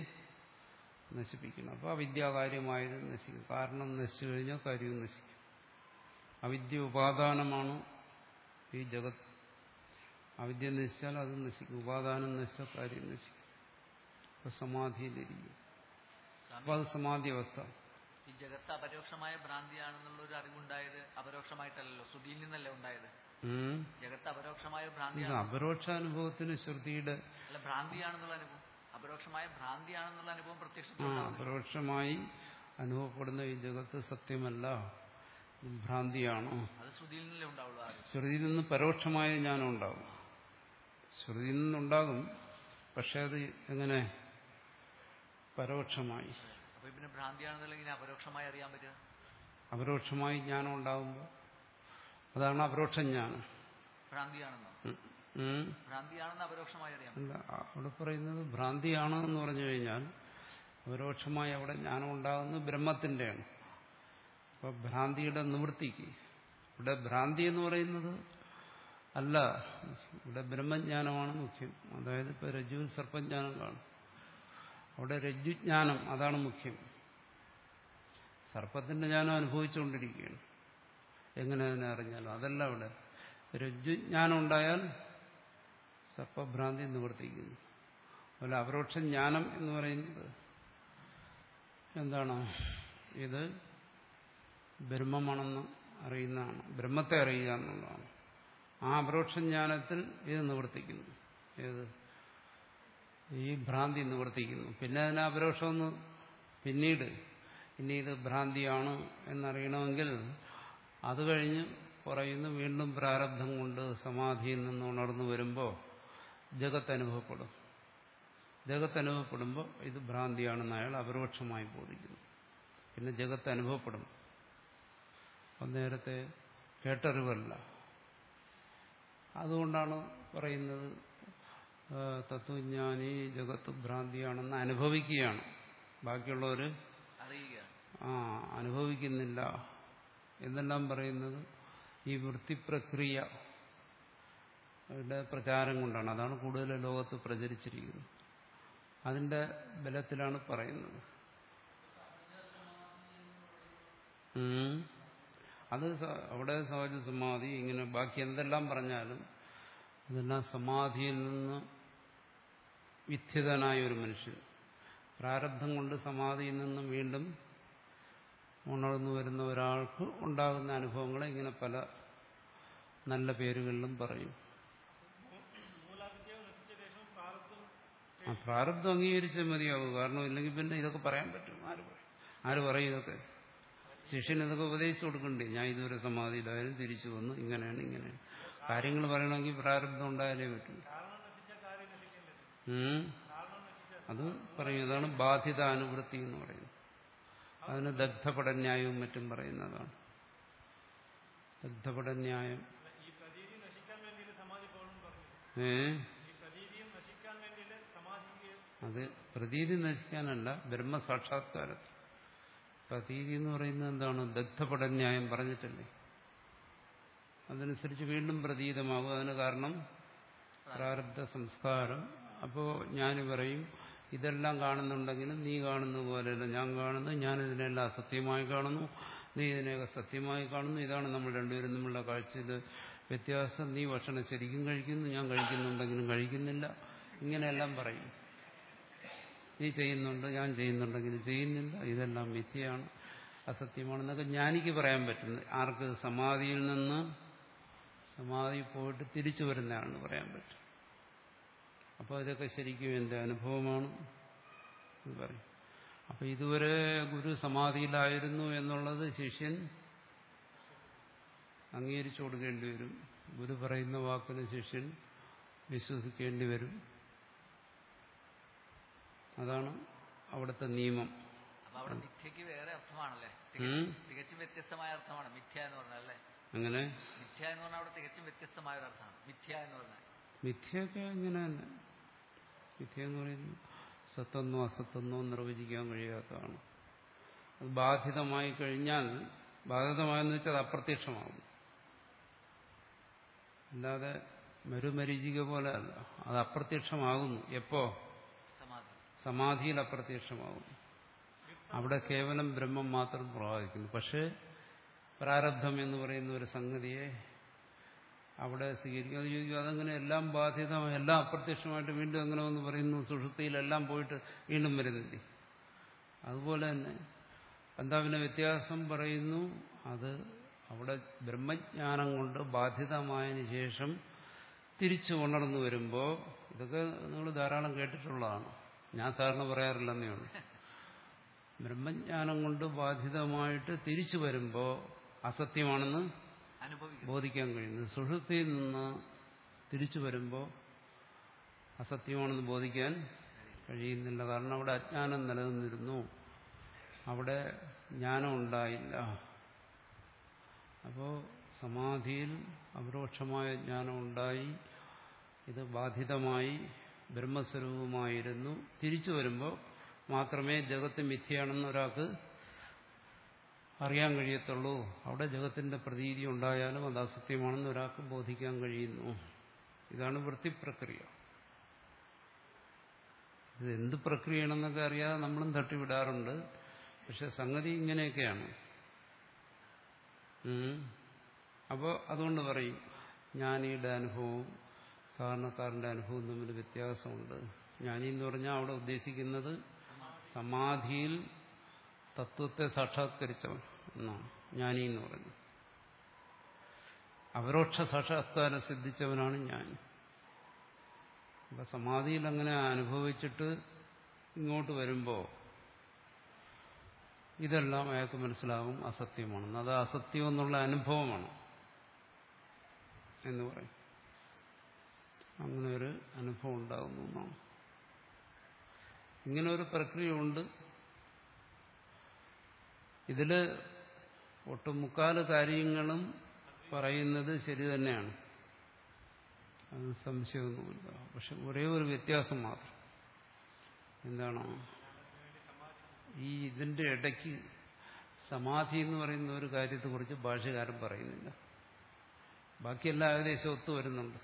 നശിപ്പിക്കണം അപ്പോൾ ആ വിദ്യാകാര്യമായത് നശിക്കും കാരണം നശിച്ചു കഴിഞ്ഞാൽ കാര്യവും നശിക്കും അവിദ്യ ഉപാദാനമാണ് ഈ ജഗത് അവിദ്യ നശിച്ചാൽ അത് നശിക്കും ഉപാദാനം നശിച്ചാൽ കാര്യം നശിക്കും അപ്പൊ സമാധിയിലിരിക്കും അപ്പൊ സ്വാമി അത് സമാധി അവസ്ഥ ഈ ജഗത്ത് അപരോക്ഷമായ ഭ്രാന്തിയാണെന്നുള്ള ഒരു അറിവുണ്ടായത് അപരോക്ഷമായിട്ടല്ലല്ലോ ശ്രുതിയിൽ നിന്നല്ലേ ഉണ്ടായത് ഉം. ജഗത്ത് അപരോക്ഷമായ ഇത് ഭ്രാന്തിയാണ് അപരോക്ഷാനുഭവത്തിന് ശ്രുതിയുടെ അല്ല ഭ്രാന്തിയാണെന്നുള്ള അനുഭവം അപരോക്ഷമായ ഭ്രാന്തിയാണെന്നുള്ള അനുഭവം ആ പ്രത്യക്ഷത്തിൽ അപരോക്ഷമായി അനുഭവപ്പെടുന്ന ഈ ജഗത്ത് സത്യമല്ല ഇത് ഭ്രാന്തിയാണ് അത് ശ്രുതിയിൽ നിന്നല്ലേ ഉണ്ടാവുള്ളൂ ആ അറിവ് ശ്രുതിയിൽ നിന്ന് പരോക്ഷമായ ജ്ഞാനം ഉണ്ടാകും ശ്രുതിയിൽ നിന്നുണ്ടാകും പക്ഷെ അത് എങ്ങനെ പരോക്ഷമായി അപ്പൊ പിന്നെ ഭ്രാന്തിയാണെന്നുള്ള ഇങ്ങനെ അപരോക്ഷമായി അറിയാൻ പറ്റുക അപരോക്ഷമായി ജ്ഞാനം ഉണ്ടാകുമ്പോൾ അതാണ് അപരോക്ഷ ജ്ഞാനം ഭ്രാന്തിയാണെന്നോ ഉം. ഉം. ഭ്രാന്തിയാണെന്ന് അപരോക്ഷമായി അറിയാം അല്ല അവിടെ പറയുന്നത് ഭ്രാന്തിയാണ് എന്ന് പറഞ്ഞു കഴിഞ്ഞാൽ പരോക്ഷമായി അവിടെ ജ്ഞാനം ഉണ്ടാകുന്നത് ബ്രഹ്മത്തിൻ്റെയാണ് അപ്പോൾ ഭ്രാന്തിയുടെ നിവൃത്തിക്ക് ഇവിടെ ഭ്രാന്തി എന്ന് പറയുന്നത് അല്ല ഇവിടെ ബ്രഹ്മജ്ഞാനമാണ് മുഖ്യം അതായത് ഇപ്പോൾ രജ്ജു സർപ്പജ്ഞാനം കാണും അവിടെ രജ്ജുജ്ഞാനം അതാണ് മുഖ്യം സർപ്പത്തിന്റെ ജ്ഞാനം അനുഭവിച്ചുകൊണ്ടിരിക്കുകയാണ് എങ്ങനെ അതിനെ അറിഞ്ഞാലും അതല്ല അവിടെ രജ്ജുജ്ഞാനം ഉണ്ടായാൽ സർപ്പഭ്രാന്തി നിവർത്തിക്കുന്നു അതുപോലെ അപരോക്ഷ ജ്ഞാനം എന്ന് പറയുന്നത് എന്താണ് ഇത് ബ്രഹ്മമാണെന്ന് അറിയുന്നതാണ് ബ്രഹ്മത്തെ അറിയുക എന്നുള്ളതാണ് ആ അപരോക്ഷ ജ്ഞാനത്തിൽ ഇത് നിവർത്തിക്കുന്നു ഏത് ഈ ഭ്രാന്തി നിവർത്തിക്കുന്നു പിന്നെ അതിനെ അപരോക്ഷമെന്ന് പിന്നീട് ഇനി ഇത് ഭ്രാന്തിയാണ് എന്നറിയണമെങ്കിൽ അത് കഴിഞ്ഞ് പറയുന്നു വീണ്ടും പ്രാരബ്ധം കൊണ്ട് സമാധിയിൽ നിന്ന് ഉണർന്നു വരുമ്പോൾ ജഗത്ത് അനുഭവപ്പെടും ജഗത്ത് അനുഭവപ്പെടുമ്പോൾ ഇത് ഭ്രാന്തിയാണെന്ന് അയാൾ അപരോക്ഷമായി ബോധിക്കുന്നു പിന്നെ ജഗത്ത് അനുഭവപ്പെടും അത് നേരത്തെ കേട്ടറിവല്ല അതുകൊണ്ടാണ് പറയുന്നത് ആ, തത്വജ്ഞാനി ജഗത്ത് ഭ്രാന്തിയാണെന്ന് അനുഭവിക്കുകയാണ് ബാക്കിയുള്ളവർ അറിയുകയാണ് ആ അനുഭവിക്കുന്നില്ല എന്നെല്ലാം പറയുന്നത് ഈ വൃത്തിപ്രക്രിയ യുടെ പ്രചാരം കൊണ്ടാണ് അതാണ് കൂടുതൽ ലോകത്ത് പ്രചരിച്ചിരിക്കുന്നത് അതിന്റെ ബലത്തിലാണ് പറയുന്നത് ഉം. അത് സ- അവിടെ സഹജ സമാധി ഇങ്ങനെ ബാക്കി എന്തെല്ലാം പറഞ്ഞാലും ഇതെല്ലാം സമാധിയിൽ നിന്ന് വിഥിതനായ ഒരു മനുഷ്യൻ പ്രാരബ്ധം കൊണ്ട് സമാധിയിൽ നിന്നും വീണ്ടും ഉണർന്നു വരുന്ന ഒരാൾക്ക് ഉണ്ടാകുന്ന അനുഭവങ്ങളെ ഇങ്ങനെ പല നല്ല പേരുകളിലും പറയും മൂലാവിദ്യ നശിച്ച ശേഷം പ്രാരബ്ധം ആ പ്രാരബ്ധം അംഗീകരിച്ചേ മതിയാവും കാരണം ഇല്ലെങ്കിൽ പിന്നെ ഇതൊക്കെ പറയാൻ പറ്റും ആര് പറയും ആര് പറയും ഇതൊക്കെ ശിഷ്യൻ ഇതൊക്കെ ഉപദേശിച്ചു കൊടുക്കണ്ടേ ഞാൻ ഇതുവരെ സമാധിയിലായാലും തിരിച്ചു വന്നു ഇങ്ങനെയാണ് ഇങ്ങനെയാണ് കാര്യങ്ങൾ പറയണമെങ്കിൽ പ്രാരബ്ധം ഉണ്ടായാലേ പറ്റൂ കാരണം നശിച്ച കാര്യം നശിക്കില്ലല്ലോ ഉം. കാരണം നശിച്ച അത് പറയും അതാണ് ബാധിത അനുവൃത്തി എന്ന് പറയുന്നത് അതിന് ദഗ്ധപടന്യായവും മറ്റും പറയുന്നതാണ് ദഗ്ധപടന്യായം ഈ പ്രതീതി നശിക്കാൻ വേണ്ടിയിട്ട് സമാധി പോകണം പറഞ്ഞു ഏ ഈ പ്രതീതിയും നശിക്കാൻ വേണ്ടിയിട്ട് സമാധിക്ക് അത് പ്രതീതി നശിക്കാനല്ല ബ്രഹ്മസാക്ഷാത്കാരത്തിൽ പ്രതീതി എന്ന് പറയുന്നത് എന്താണ് ദഗ്ധപടന്യായം പറഞ്ഞിട്ടല്ലേ അതനുസരിച്ച് വീണ്ടും പ്രതീതമാകും അതിന് കാരണം പ്രാരബ്ധ സംസ്കാരം അപ്പോൾ ഞാൻ പറയും ഇതെല്ലാം കാണുന്നുണ്ടെങ്കിലും നീ കാണുന്ന പോലെയല്ല ഞാൻ കാണുന്നു ഞാൻ ഇതിനെല്ലാം അസത്യമായി കാണുന്നു നീ ഇതിനെയൊക്കെ സത്യമായി കാണുന്നു ഇതാണ് നമ്മൾ രണ്ടുപേരും തമ്മിലുള്ള കാഴ്ചയിൽ വ്യത്യാസം നീ ഭക്ഷണം ശരിക്കും കഴിക്കുന്നു ഞാൻ കഴിക്കുന്നുണ്ടെങ്കിലും കഴിക്കുന്നില്ല ഇങ്ങനെയെല്ലാം പറയും നീ ചെയ്യുന്നുണ്ട് ഞാൻ ചെയ്യുന്നുണ്ടെങ്കിലും ചെയ്യുന്നില്ല ഇതെല്ലാം മിഥ്യയാണ് അസത്യമാണെന്നൊക്കെ ജ്ഞാനിക്ക് പറയാൻ പറ്റുന്നു ആർക്ക് സമാധിയിൽ നിന്ന് സമാധി പോയിട്ട് തിരിച്ചു വരുന്നതാണെന്ന് പറയാൻ പറ്റും അപ്പോൾ ഇതൊക്കെ ശരിക്കും എൻ്റെ അനുഭവമാണ് എന്ന് പറയും അപ്പോൾ ഇതുവരെ ഗുരു സമാധിയിലായിരുന്നു എന്നുള്ളത് ശിഷ്യൻ അംഗീകരിച്ചു കൊടുക്കേണ്ടി വരും ഗുരു പറയുന്ന വാക്കിന് ശിഷ്യൻ വിശ്വസിക്കേണ്ടി വരും അതാണ് അവിടുത്തെ നിയമം അപ്പൊ അവിടെ മിഥ്യക്ക് വേറെ അർത്ഥമാണല്ലേ ഉം. തികച്ചും- തികച്ചും വ്യത്യസ്തമായ അർത്ഥമാണ് മിഥ്യ എന്ന് പറഞ്ഞാൽ അല്ലേ അങ്ങനെ മിഥ്യ എന്ന് പറഞ്ഞാൽ അവിടെ തികച്ചും വ്യത്യസ്തമായ ഒരു അർത്ഥമാണ് മിഥ്യ എന്ന് പറഞ്ഞാൽ മിഥ്യയൊക്കെ ഇങ്ങനെ തന്നെ മിഥ്യ എന്ന് പറയുന്നത് സത്തെന്നോ അസത്തെന്നോ നിർവചിക്കാൻ കഴിയാത്തതാണ് അത് ബാധിതമായി കഴിഞ്ഞാൽ ബാധിതമായെന്ന് വെച്ചാൽ അത് അപ്രത്യക്ഷമാകും അല്ലാതെ മരുമരീചിക പോലെ അല്ല അത് അപ്രത്യക്ഷമാകുന്നു എപ്പോ സമാധി സമാധിയിൽ അപ്രത്യക്ഷമാകുന്നു അവിടെ കേവലം ബ്രഹ്മം മാത്രം പ്രവാഹിക്കുന്നു പക്ഷേ പ്രാരബ്ധം എന്ന് പറയുന്ന ഒരു സംഗതിയെ അവിടെ സ്വീകരിക്കും അത് ചോദിക്കും അതങ്ങനെ എല്ലാം ബാധ്യത എല്ലാം അപ്രത്യക്ഷമായിട്ട് വീണ്ടും എങ്ങനെ ഒന്ന് പറയുന്നു സുഷുപ്തിയിലെല്ലാം പോയിട്ട് വീണ്ടും വരുന്നില്ലേ അതുപോലെ തന്നെ എന്താ പിന്നെ വ്യത്യാസം പറയുന്നു അത് അവിടെ ബ്രഹ്മജ്ഞാനം കൊണ്ട് ബാധിതമായതിനു ശേഷം തിരിച്ചു ഉണർന്നു വരുമ്പോൾ ഇതൊക്കെ നിങ്ങൾ ധാരാളം കേട്ടിട്ടുള്ളതാണ് ഞാൻ സാറിന് പറയാറില്ലെന്നേ ഉള്ളൂ ബ്രഹ്മജ്ഞാനം കൊണ്ട് ബാധിതമായിട്ട് തിരിച്ചു വരുമ്പോൾ അസത്യമാണെന്ന് അനുഭവിക്കുന്നു ബോധിക്കാൻ കഴിയുന്നത് സുഷുപ്തിയിൽ നിന്ന് തിരിച്ചു വരുമ്പോൾ അസത്യമാണെന്ന് ബോധിക്കാൻ കഴിയുന്നില്ല കാരണം അവിടെ അജ്ഞാനം നിലനിന്നിരുന്നു അവിടെ ജ്ഞാനം ഉണ്ടായില്ല അപ്പോൾ സമാധിയിൽ അപരോക്ഷമായ ജ്ഞാനം ഉണ്ടായി ഇത് ബാധിതമായി ബ്രഹ്മസ്വരൂപമായിരുന്നു തിരിച്ചു വരുമ്പോൾ മാത്രമേ ജഗത്ത് മിഥ്യയാണെന്ന് ഒരാൾക്ക് അറിയാൻ കഴിയത്തുള്ളൂ അവിടെ ജഗത്തിന്റെ പ്രതീതി ഉണ്ടായാലും അത് അസത്യമാണെന്ന് ഒരാൾക്ക് ബോധിക്കാൻ കഴിയുന്നു ഇതാണ് വൃത്തിപ്രക്രിയ ഇത് എന്ത് പ്രക്രിയയാണെന്നൊക്കെ അറിയാതെ നമ്മളും തട്ടിവിടാറുണ്ട് പക്ഷെ സംഗതി ഇങ്ങനെയൊക്കെയാണ് അപ്പോൾ അതുകൊണ്ട് പറയും ജ്ഞാനിയുടെ അനുഭവവും സാധാരണക്കാരന്റെ അനുഭവവും തമ്മിൽ വ്യത്യാസമുണ്ട് ജ്ഞാനി എന്ന് പറഞ്ഞാൽ അവിടെ ഉദ്ദേശിക്കുന്നത് സമാധിയിൽ തത്വത്തെ സാക്ഷാത്കരിച്ചവൻ എന്നാണ് ജ്ഞാനി എന്ന് പറഞ്ഞു അപരോക്ഷ സാക്ഷാത്കാരം സിദ്ധിച്ചവനാണ് ഞാൻ അപ്പൊ സമാധിയിൽ അങ്ങനെ അനുഭവിച്ചിട്ട് ഇങ്ങോട്ട് വരുമ്പോൾ ഇതെല്ലാം അയാൾക്ക് മനസ്സിലാവും അസത്യമാണെന്ന് അത് അസത്യം എന്നുള്ള അനുഭവമാണ് എന്ന് പറയും അങ്ങനെ ഒരു അനുഭവം ഉണ്ടാകുന്നു എന്നാണ് ഇങ്ങനെ ഒരു പ്രക്രിയ ഉണ്ട് ഇതില് ഒട്ടുമുക്കാല് കാര്യങ്ങളും പറയുന്നത് ശരി തന്നെയാണ് അത് സംശയമൊന്നുമില്ല പക്ഷെ ഒരേ ഒരു വ്യത്യാസം മാത്രം എന്താണ് ഈ ഇതിന്റെ ഇടയ്ക്ക് സമാധി എന്ന് പറയുന്ന ഒരു കാര്യത്തെക്കുറിച്ച് ഭാഷകാരൻ പറയുന്നില്ല ബാക്കിയെല്ലാം ഏകദേശം ഒത്തു വരുന്നുണ്ട്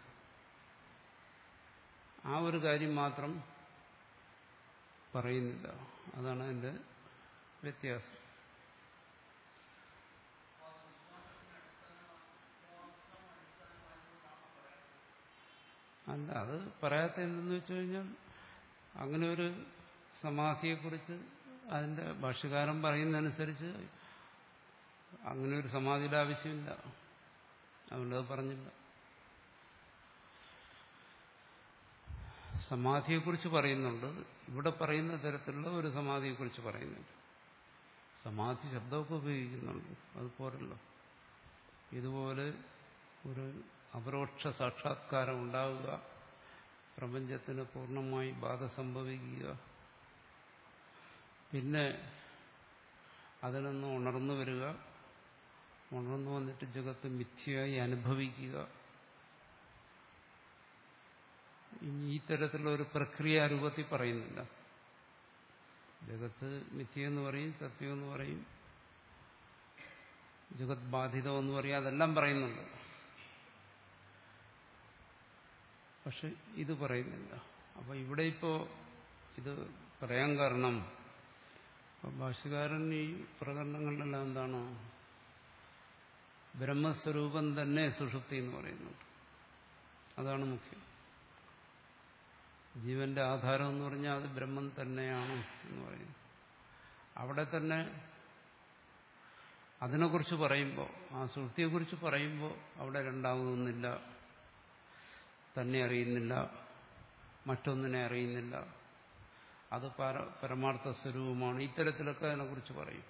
ആ ഒരു കാര്യം മാത്രം പറയുന്നില്ല അതാണ് അതിന്റെ വ്യത്യാസം അല്ല അത് പറയാത്ത എന്തെന്ന് വെച്ച് കഴിഞ്ഞാൽ അങ്ങനെ ഒരു സമാധിയെക്കുറിച്ച് അതിന്റെ ഭാഷ്യകാരൻ പറയുന്നതനുസരിച്ച് അങ്ങനെ ഒരു സമാധിയുടെ ആവശ്യമില്ല അതുകൊണ്ട് അത് പറഞ്ഞില്ല സമാധിയെക്കുറിച്ച് പറയുന്നുണ്ട് ഇവിടെ പറയുന്ന തരത്തിലുള്ള ഒരു സമാധിയെക്കുറിച്ച് പറയുന്നുണ്ട് സമാധി ശബ്ദമൊക്കെ ഉപയോഗിക്കുന്നുണ്ട് അത് പോരല്ലോ ഇതുപോലെ ഒരു അപരോക്ഷ സാക്ഷാത്കാരം ഉണ്ടാവുക പ്രപഞ്ചത്തിന് പൂർണ്ണമായി ബാധ സംഭവിക്കുക പിന്നെ അതിൽ നിന്ന് ഉണർന്നു വരിക ഉണർന്നു വന്നിട്ട് ജഗത്ത് മിഥ്യയായി അനുഭവിക്കുക ഇനി ഈ തരത്തിലുള്ള ഒരു പ്രക്രിയ രൂപത്തിൽ പറയുന്നില്ല ജഗത്ത് മിഥ്യയെന്ന് പറയും സത്യമെന്ന് പറയും ജഗത് ബാധിതം എന്ന് പറയും അതെല്ലാം പറയുന്നുണ്ട് പക്ഷെ ഇത് പറയുന്നില്ല അപ്പൊ ഇവിടെ ഇപ്പോ ഇത് പറയാൻ കാരണം ഭാഷകാരൻ ഈ പ്രകടനങ്ങളിലെല്ലാം എന്താണ് ബ്രഹ്മസ്വരൂപം തന്നെ സുഷുപ്തി എന്ന് പറയുന്നുണ്ട് അതാണ് മുഖ്യം ജീവന്റെ ആധാരം എന്ന് പറഞ്ഞാൽ അത് ബ്രഹ്മം തന്നെയാണ് എന്ന് പറയുന്നു അവിടെ തന്നെ അതിനെക്കുറിച്ച് പറയുമ്പോൾ ആ സുഹൃത്തിയെക്കുറിച്ച് പറയുമ്പോൾ അവിടെ രണ്ടാമതൊന്നില്ല തന്നെ അറിയുന്നില്ല മറ്റൊന്നിനെ അറിയുന്നില്ല അത് പര പരമാർത്ഥ സ്വരൂപമാണ് ഇത്തരത്തിലൊക്കെ അതിനെക്കുറിച്ച് പറയും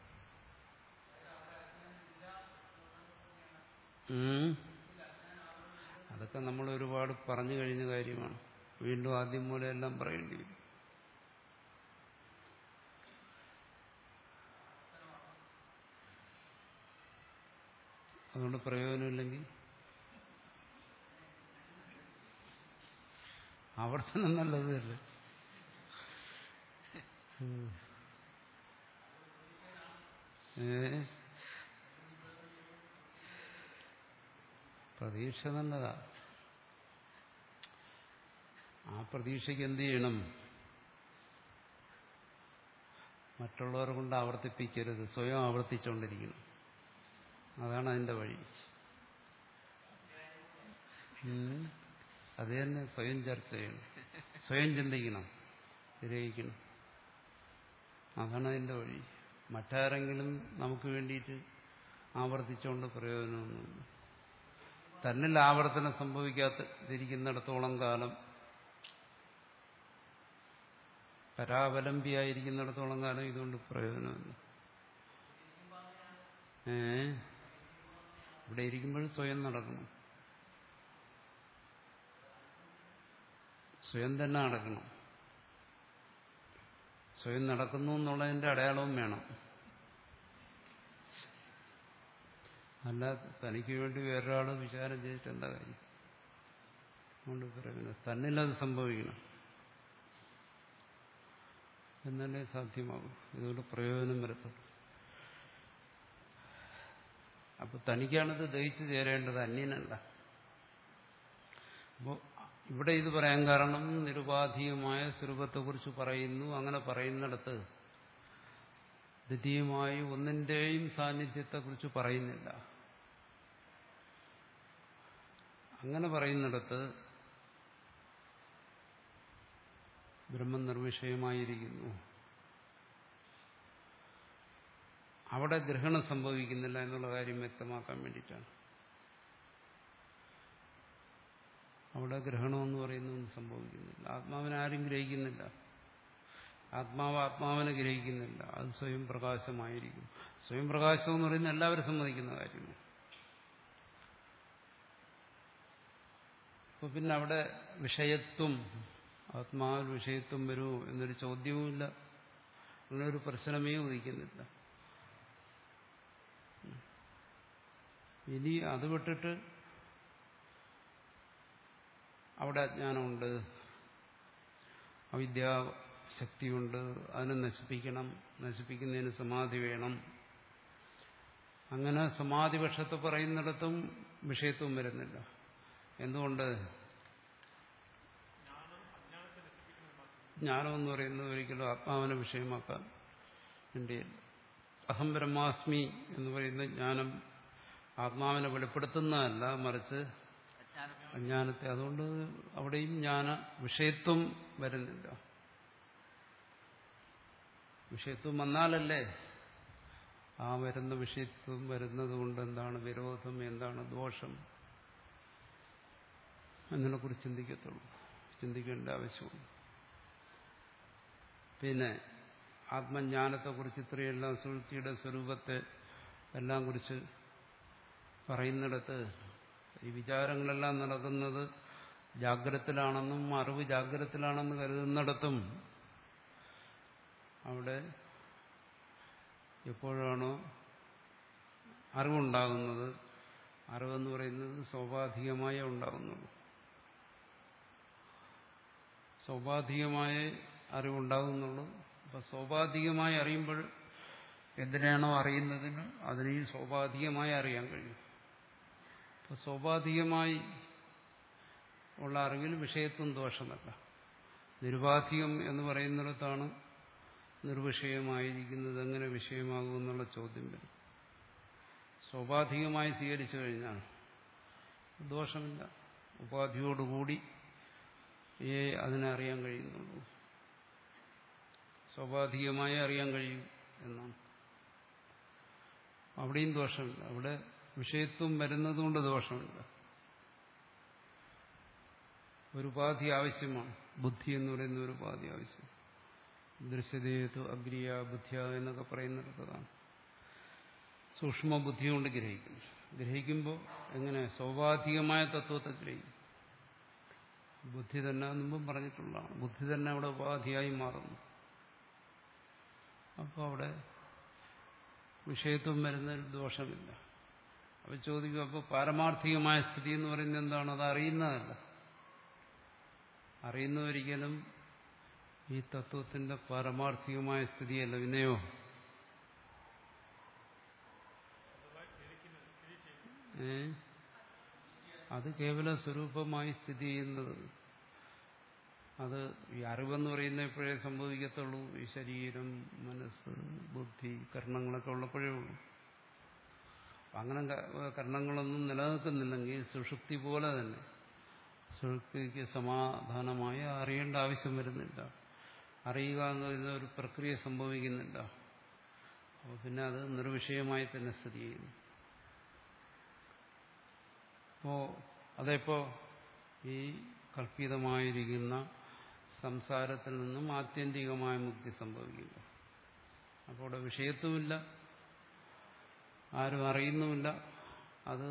അതൊക്കെ നമ്മൾ ഒരുപാട് പറഞ്ഞു കഴിഞ്ഞ കാര്യമാണ് വീണ്ടും ആദ്യം മൂലം എല്ലാം പറയേണ്ടി വരും അതുകൊണ്ട് പ്രയോജനമില്ലെങ്കിൽ ആവർത്തനം നല്ലതല്ലേ ഏ പ്രതീക്ഷ നല്ലതാ ആ പ്രതീക്ഷയ്ക്ക് എന്ത് ചെയ്യണം മറ്റുള്ളവരെ കൊണ്ട് ആവർത്തിപ്പിക്കരുത് സ്വയം ആവർത്തിച്ചുകൊണ്ടിരിക്കണം അതാണ് അതിന്റെ വഴി ഉം. അത് തന്നെ സ്വയം ചർച്ച ചെയ്യണം സ്വയം ചിന്തിക്കണം ഗ്രഹിക്കണം അതാണ് അതിന്റെ വഴി മറ്റാരെങ്കിലും നമുക്ക് വേണ്ടിയിട്ട് ആവർത്തിച്ചുകൊണ്ട് പ്രയോജനമൊന്നുമില്ല തന്നിൽ ആവർത്തനം സംഭവിക്കാതിരിക്കുന്നിടത്തോളം കാലം പരാവലംബിയായിരിക്കുന്നിടത്തോളം കാലം ഇതുകൊണ്ട് പ്രയോജനമില്ല ഏ ഇവിടെ ഇരിക്കുമ്പോൾ സ്വയം നടക്കണം സ്വയം തന്നെ നടക്കണം സ്വയം നടക്കുന്നു എന്നുള്ളതിന്റെ അടയാളവും വേണം അല്ല തനിക്ക് വേണ്ടി വേറൊരാൾ വിചാരം ചെയ്തിട്ട് എന്താ കാര്യം അതുകൊണ്ട് പറയുന്നത് തന്നിലത് സംഭവിക്കണം എന്നല്ലേ സാധ്യമാകും ഇതുകൊണ്ട് പ്രയോജനം വരത്തുള്ളൂ അപ്പൊ തനിക്കാണിത് ദഹിച്ചു ചേരേണ്ടത് അന്യനല്ല അപ്പോൾ ഇവിടെ ഇത് പറയാൻ കാരണം നിരുപാധികമായ സ്വരൂപത്തെക്കുറിച്ച് പറയുന്നു അങ്ങനെ പറയുന്നിടത്ത് ദ്വിതീയമായി ഒന്നിന്റെയും സാന്നിധ്യത്തെക്കുറിച്ച് പറയുന്നില്ല അങ്ങനെ പറയുന്നിടത്ത് ബ്രഹ്മം നിർവിഷയമായിരിക്കുന്നു അവിടെ ഗ്രഹണം സംഭവിക്കുന്നില്ല എന്നുള്ള കാര്യം വ്യക്തമാക്കാൻ വേണ്ടിയിട്ടാണ് അവിടെ ഗ്രഹണമെന്ന് പറയുന്നൊന്നും സംഭവിക്കുന്നില്ല ആത്മാവിനെ ആരും ഗ്രഹിക്കുന്നില്ല ആത്മാവ് ആത്മാവിനെ ഗ്രഹിക്കുന്നില്ല അത് സ്വയം പ്രകാശമായിരിക്കും സ്വയം പ്രകാശം എന്ന് പറയുന്നത് എല്ലാവരും സമ്മതിക്കുന്ന കാര്യമാണ് അപ്പൊ പിന്നെ അവിടെ വിഷയത്വം ആത്മാവിൽ വിഷയത്വം വരുമോ എന്നൊരു ചോദ്യവുമില്ല അങ്ങനെ ഒരു പ്രശ്നമേ ഉദിക്കുന്നില്ല ഇനി അത് വിട്ടിട്ട് അവിടെ അജ്ഞാനമുണ്ട് അവിദ്യാശക്തിയുണ്ട് അതിനെ നശിപ്പിക്കണം നശിപ്പിക്കുന്നതിന് സമാധി വേണം അങ്ങനെ സമാധി പക്ഷത്തെ പറയുന്നിടത്തും വിഷയത്വം വരുന്നില്ല എന്തുകൊണ്ട് ജ്ഞാനം എന്ന് പറയുന്നത് ഒരിക്കലും ആത്മാവിനെ വിഷയമാക്കാൻ വേണ്ടിയല്ല അഹം ബ്രഹ്മാസ്മി എന്ന് പറയുന്ന ജ്ഞാനം ആത്മാവിനെ വെളിപ്പെടുത്തുന്നതല്ല മറിച്ച് അജ്ഞാനം അജ്ഞാനത്തെ അതുകൊണ്ട് അവിടെയും ജ്ഞാന വിഷയത്വം വരുന്നില്ല വിഷയത്വം വന്നാലല്ലേ ആ വരുന്ന വിഷയത്വം വരുന്നത് കൊണ്ട് എന്താണ് വിരോധം എന്താണ് ദോഷം എന്നതിനെക്കുറിച്ച് ചിന്തിക്കത്തുള്ളൂ ചിന്തിക്കേണ്ട ആവശ്യമുണ്ട് പിന്നെ ആത്മജ്ഞാനത്തെക്കുറിച്ച് ഇത്രയെല്ലാം സുഹൃത്തിയുടെ സ്വരൂപത്തെ എല്ലാം കുറിച്ച് പറയുന്നിടത്ത് ഈ വിചാരങ്ങളെല്ലാം നടക്കുന്നത് ജാഗ്രതത്തിലാണെന്നും അറിവ് ജാഗ്രതത്തിലാണെന്ന് കരുതുന്നിടത്തും അവിടെ എപ്പോഴാണോ അറിവുണ്ടാകുന്നത് അറിവെന്ന് പറയുന്നത് സ്വാഭാവികമായേ ഉണ്ടാകുന്നുള്ളൂ സ്വാഭാവികമായ അറിവുണ്ടാകുന്നുള്ളൂ അപ്പൊ സ്വാഭാവികമായി അറിയുമ്പോൾ എന്തിനാണോ അറിയുന്നതിന് അതിനെയും സ്വാഭാവികമായി അറിയാൻ കഴിയും അപ്പൊ സ്വാഭാവികമായി ഉള്ള അറിവിൽ വിഷയത്വം ദോഷമല്ല നിരുപാധികം എന്ന് പറയുന്നിടത്താണ് നിർവിഷയമായിരിക്കുന്നത് എങ്ങനെ വിഷയമാകുമെന്നുള്ള ചോദ്യം വരും സ്വാഭാവികമായി സ്വീകരിച്ചു കഴിഞ്ഞാൽ ദോഷമില്ല ഉപാധിയോടുകൂടി ഏ അതിനെ അറിയാൻ കഴിയുന്നുള്ളൂ സ്വാഭാവികമായി അറിയാൻ കഴിയും എന്നാണ് അവിടെയും ദോഷമില്ല അവിടെ വിഷയത്വം വരുന്നതുകൊണ്ട് ദോഷമില്ല ഒരു ഉപാധി ആവശ്യമാണ് ബുദ്ധി എന്ന് പറയുന്ന ഒരു ഉപാധി ആവശ്യം ദൃശ്യതേതു അഗ്രിയ ബുദ്ധിയ എന്നൊക്കെ പറയുന്നിടത്തതാണ് സൂക്ഷ്മ ബുദ്ധി കൊണ്ട് ഗ്രഹിക്കും ഗ്രഹിക്കുമ്പോൾ എങ്ങനെ സ്വാഭാവികമായ തത്വത്തെ ഗ്രഹിക്കും ബുദ്ധി തന്നെ മുമ്പും പറഞ്ഞിട്ടുള്ളതാണ് ബുദ്ധി തന്നെ അവിടെ ഉപാധിയായി മാറുന്നു അപ്പോൾ അവിടെ വിഷയത്വം വരുന്നതിൽ ദോഷമില്ല അപ്പോൾ ചോദിക്കും അപ്പോൾ പാരമാർത്ഥികമായ സ്ഥിതി എന്ന് പറയുന്നത് എന്താണ് അത് അറിയുന്നതല്ല അറിയുന്നവരിക്കലും ഈ തത്വത്തിന്റെ പാരമാർത്ഥികമായ സ്ഥിതിയല്ല പിന്നെയോ ഏ അത് കേവല സ്വരൂപമായി സ്ഥിതി ചെയ്യുന്നത് അത് ഈ അറിവെന്ന് പറയുന്ന എപ്പോഴേ സംഭവിക്കത്തുള്ളൂ ഈ ശരീരം മനസ്സ് ബുദ്ധി കർണങ്ങളൊക്കെ ഉള്ളപ്പോഴേ ഉള്ളൂ അങ്ങനെ ക- കരണങ്ങളൊന്നും നിലനിൽക്കുന്നില്ലെങ്കിൽ സുഷുപ്തി പോലെ തന്നെ സുഷുപ്തിക്ക് സമാധാനമായ അറിയേണ്ട ആവശ്യം വരുന്നില്ല അറിയുക എന്ന് പറയുന്ന ഒരു പ്രക്രിയ സംഭവിക്കുന്നില്ല അപ്പോൾ പിന്നെ അത് നിർവിഷയമായി തന്നെ സ്ഥിതി ചെയ്യുന്നു അപ്പോ അതെപ്പോ ഈ കൽപ്പിതമായിരിക്കുന്ന സംസാരത്തിൽ നിന്നും ആത്യന്തികമായ മുക്തി സംഭവിക്കില്ല അപ്പോൾ അവിടെ വിഷയത്വമില്ല ആരും അറിയുന്നുമില്ല അത്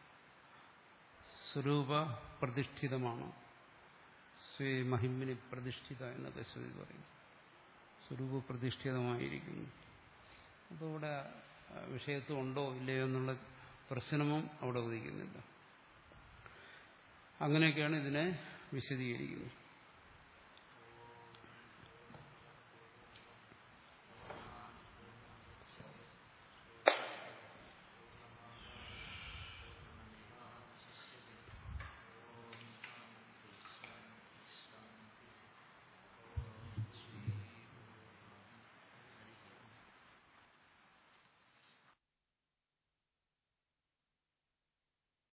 സ്വരൂപ പ്രതിഷ്ഠിതമാണ് സ്വേ മഹിമിനി പ്രതിഷ്ഠിത എന്നൊക്കെ ശ്രുതി പറയും സ്വരൂപ പ്രതിഷ്ഠിതമായിരിക്കുന്നു അപ്പോൾ ഇവിടെ ആ, വിഷയത്വം ഉണ്ടോ ഇല്ലയോ എന്നുള്ള പ്രശ്നവും അവിടെ ഉദിക്കുന്നില്ല അങ്ങനെയൊക്കെയാണ് ഇതിനെ വിശദീകരിക്കുന്നത്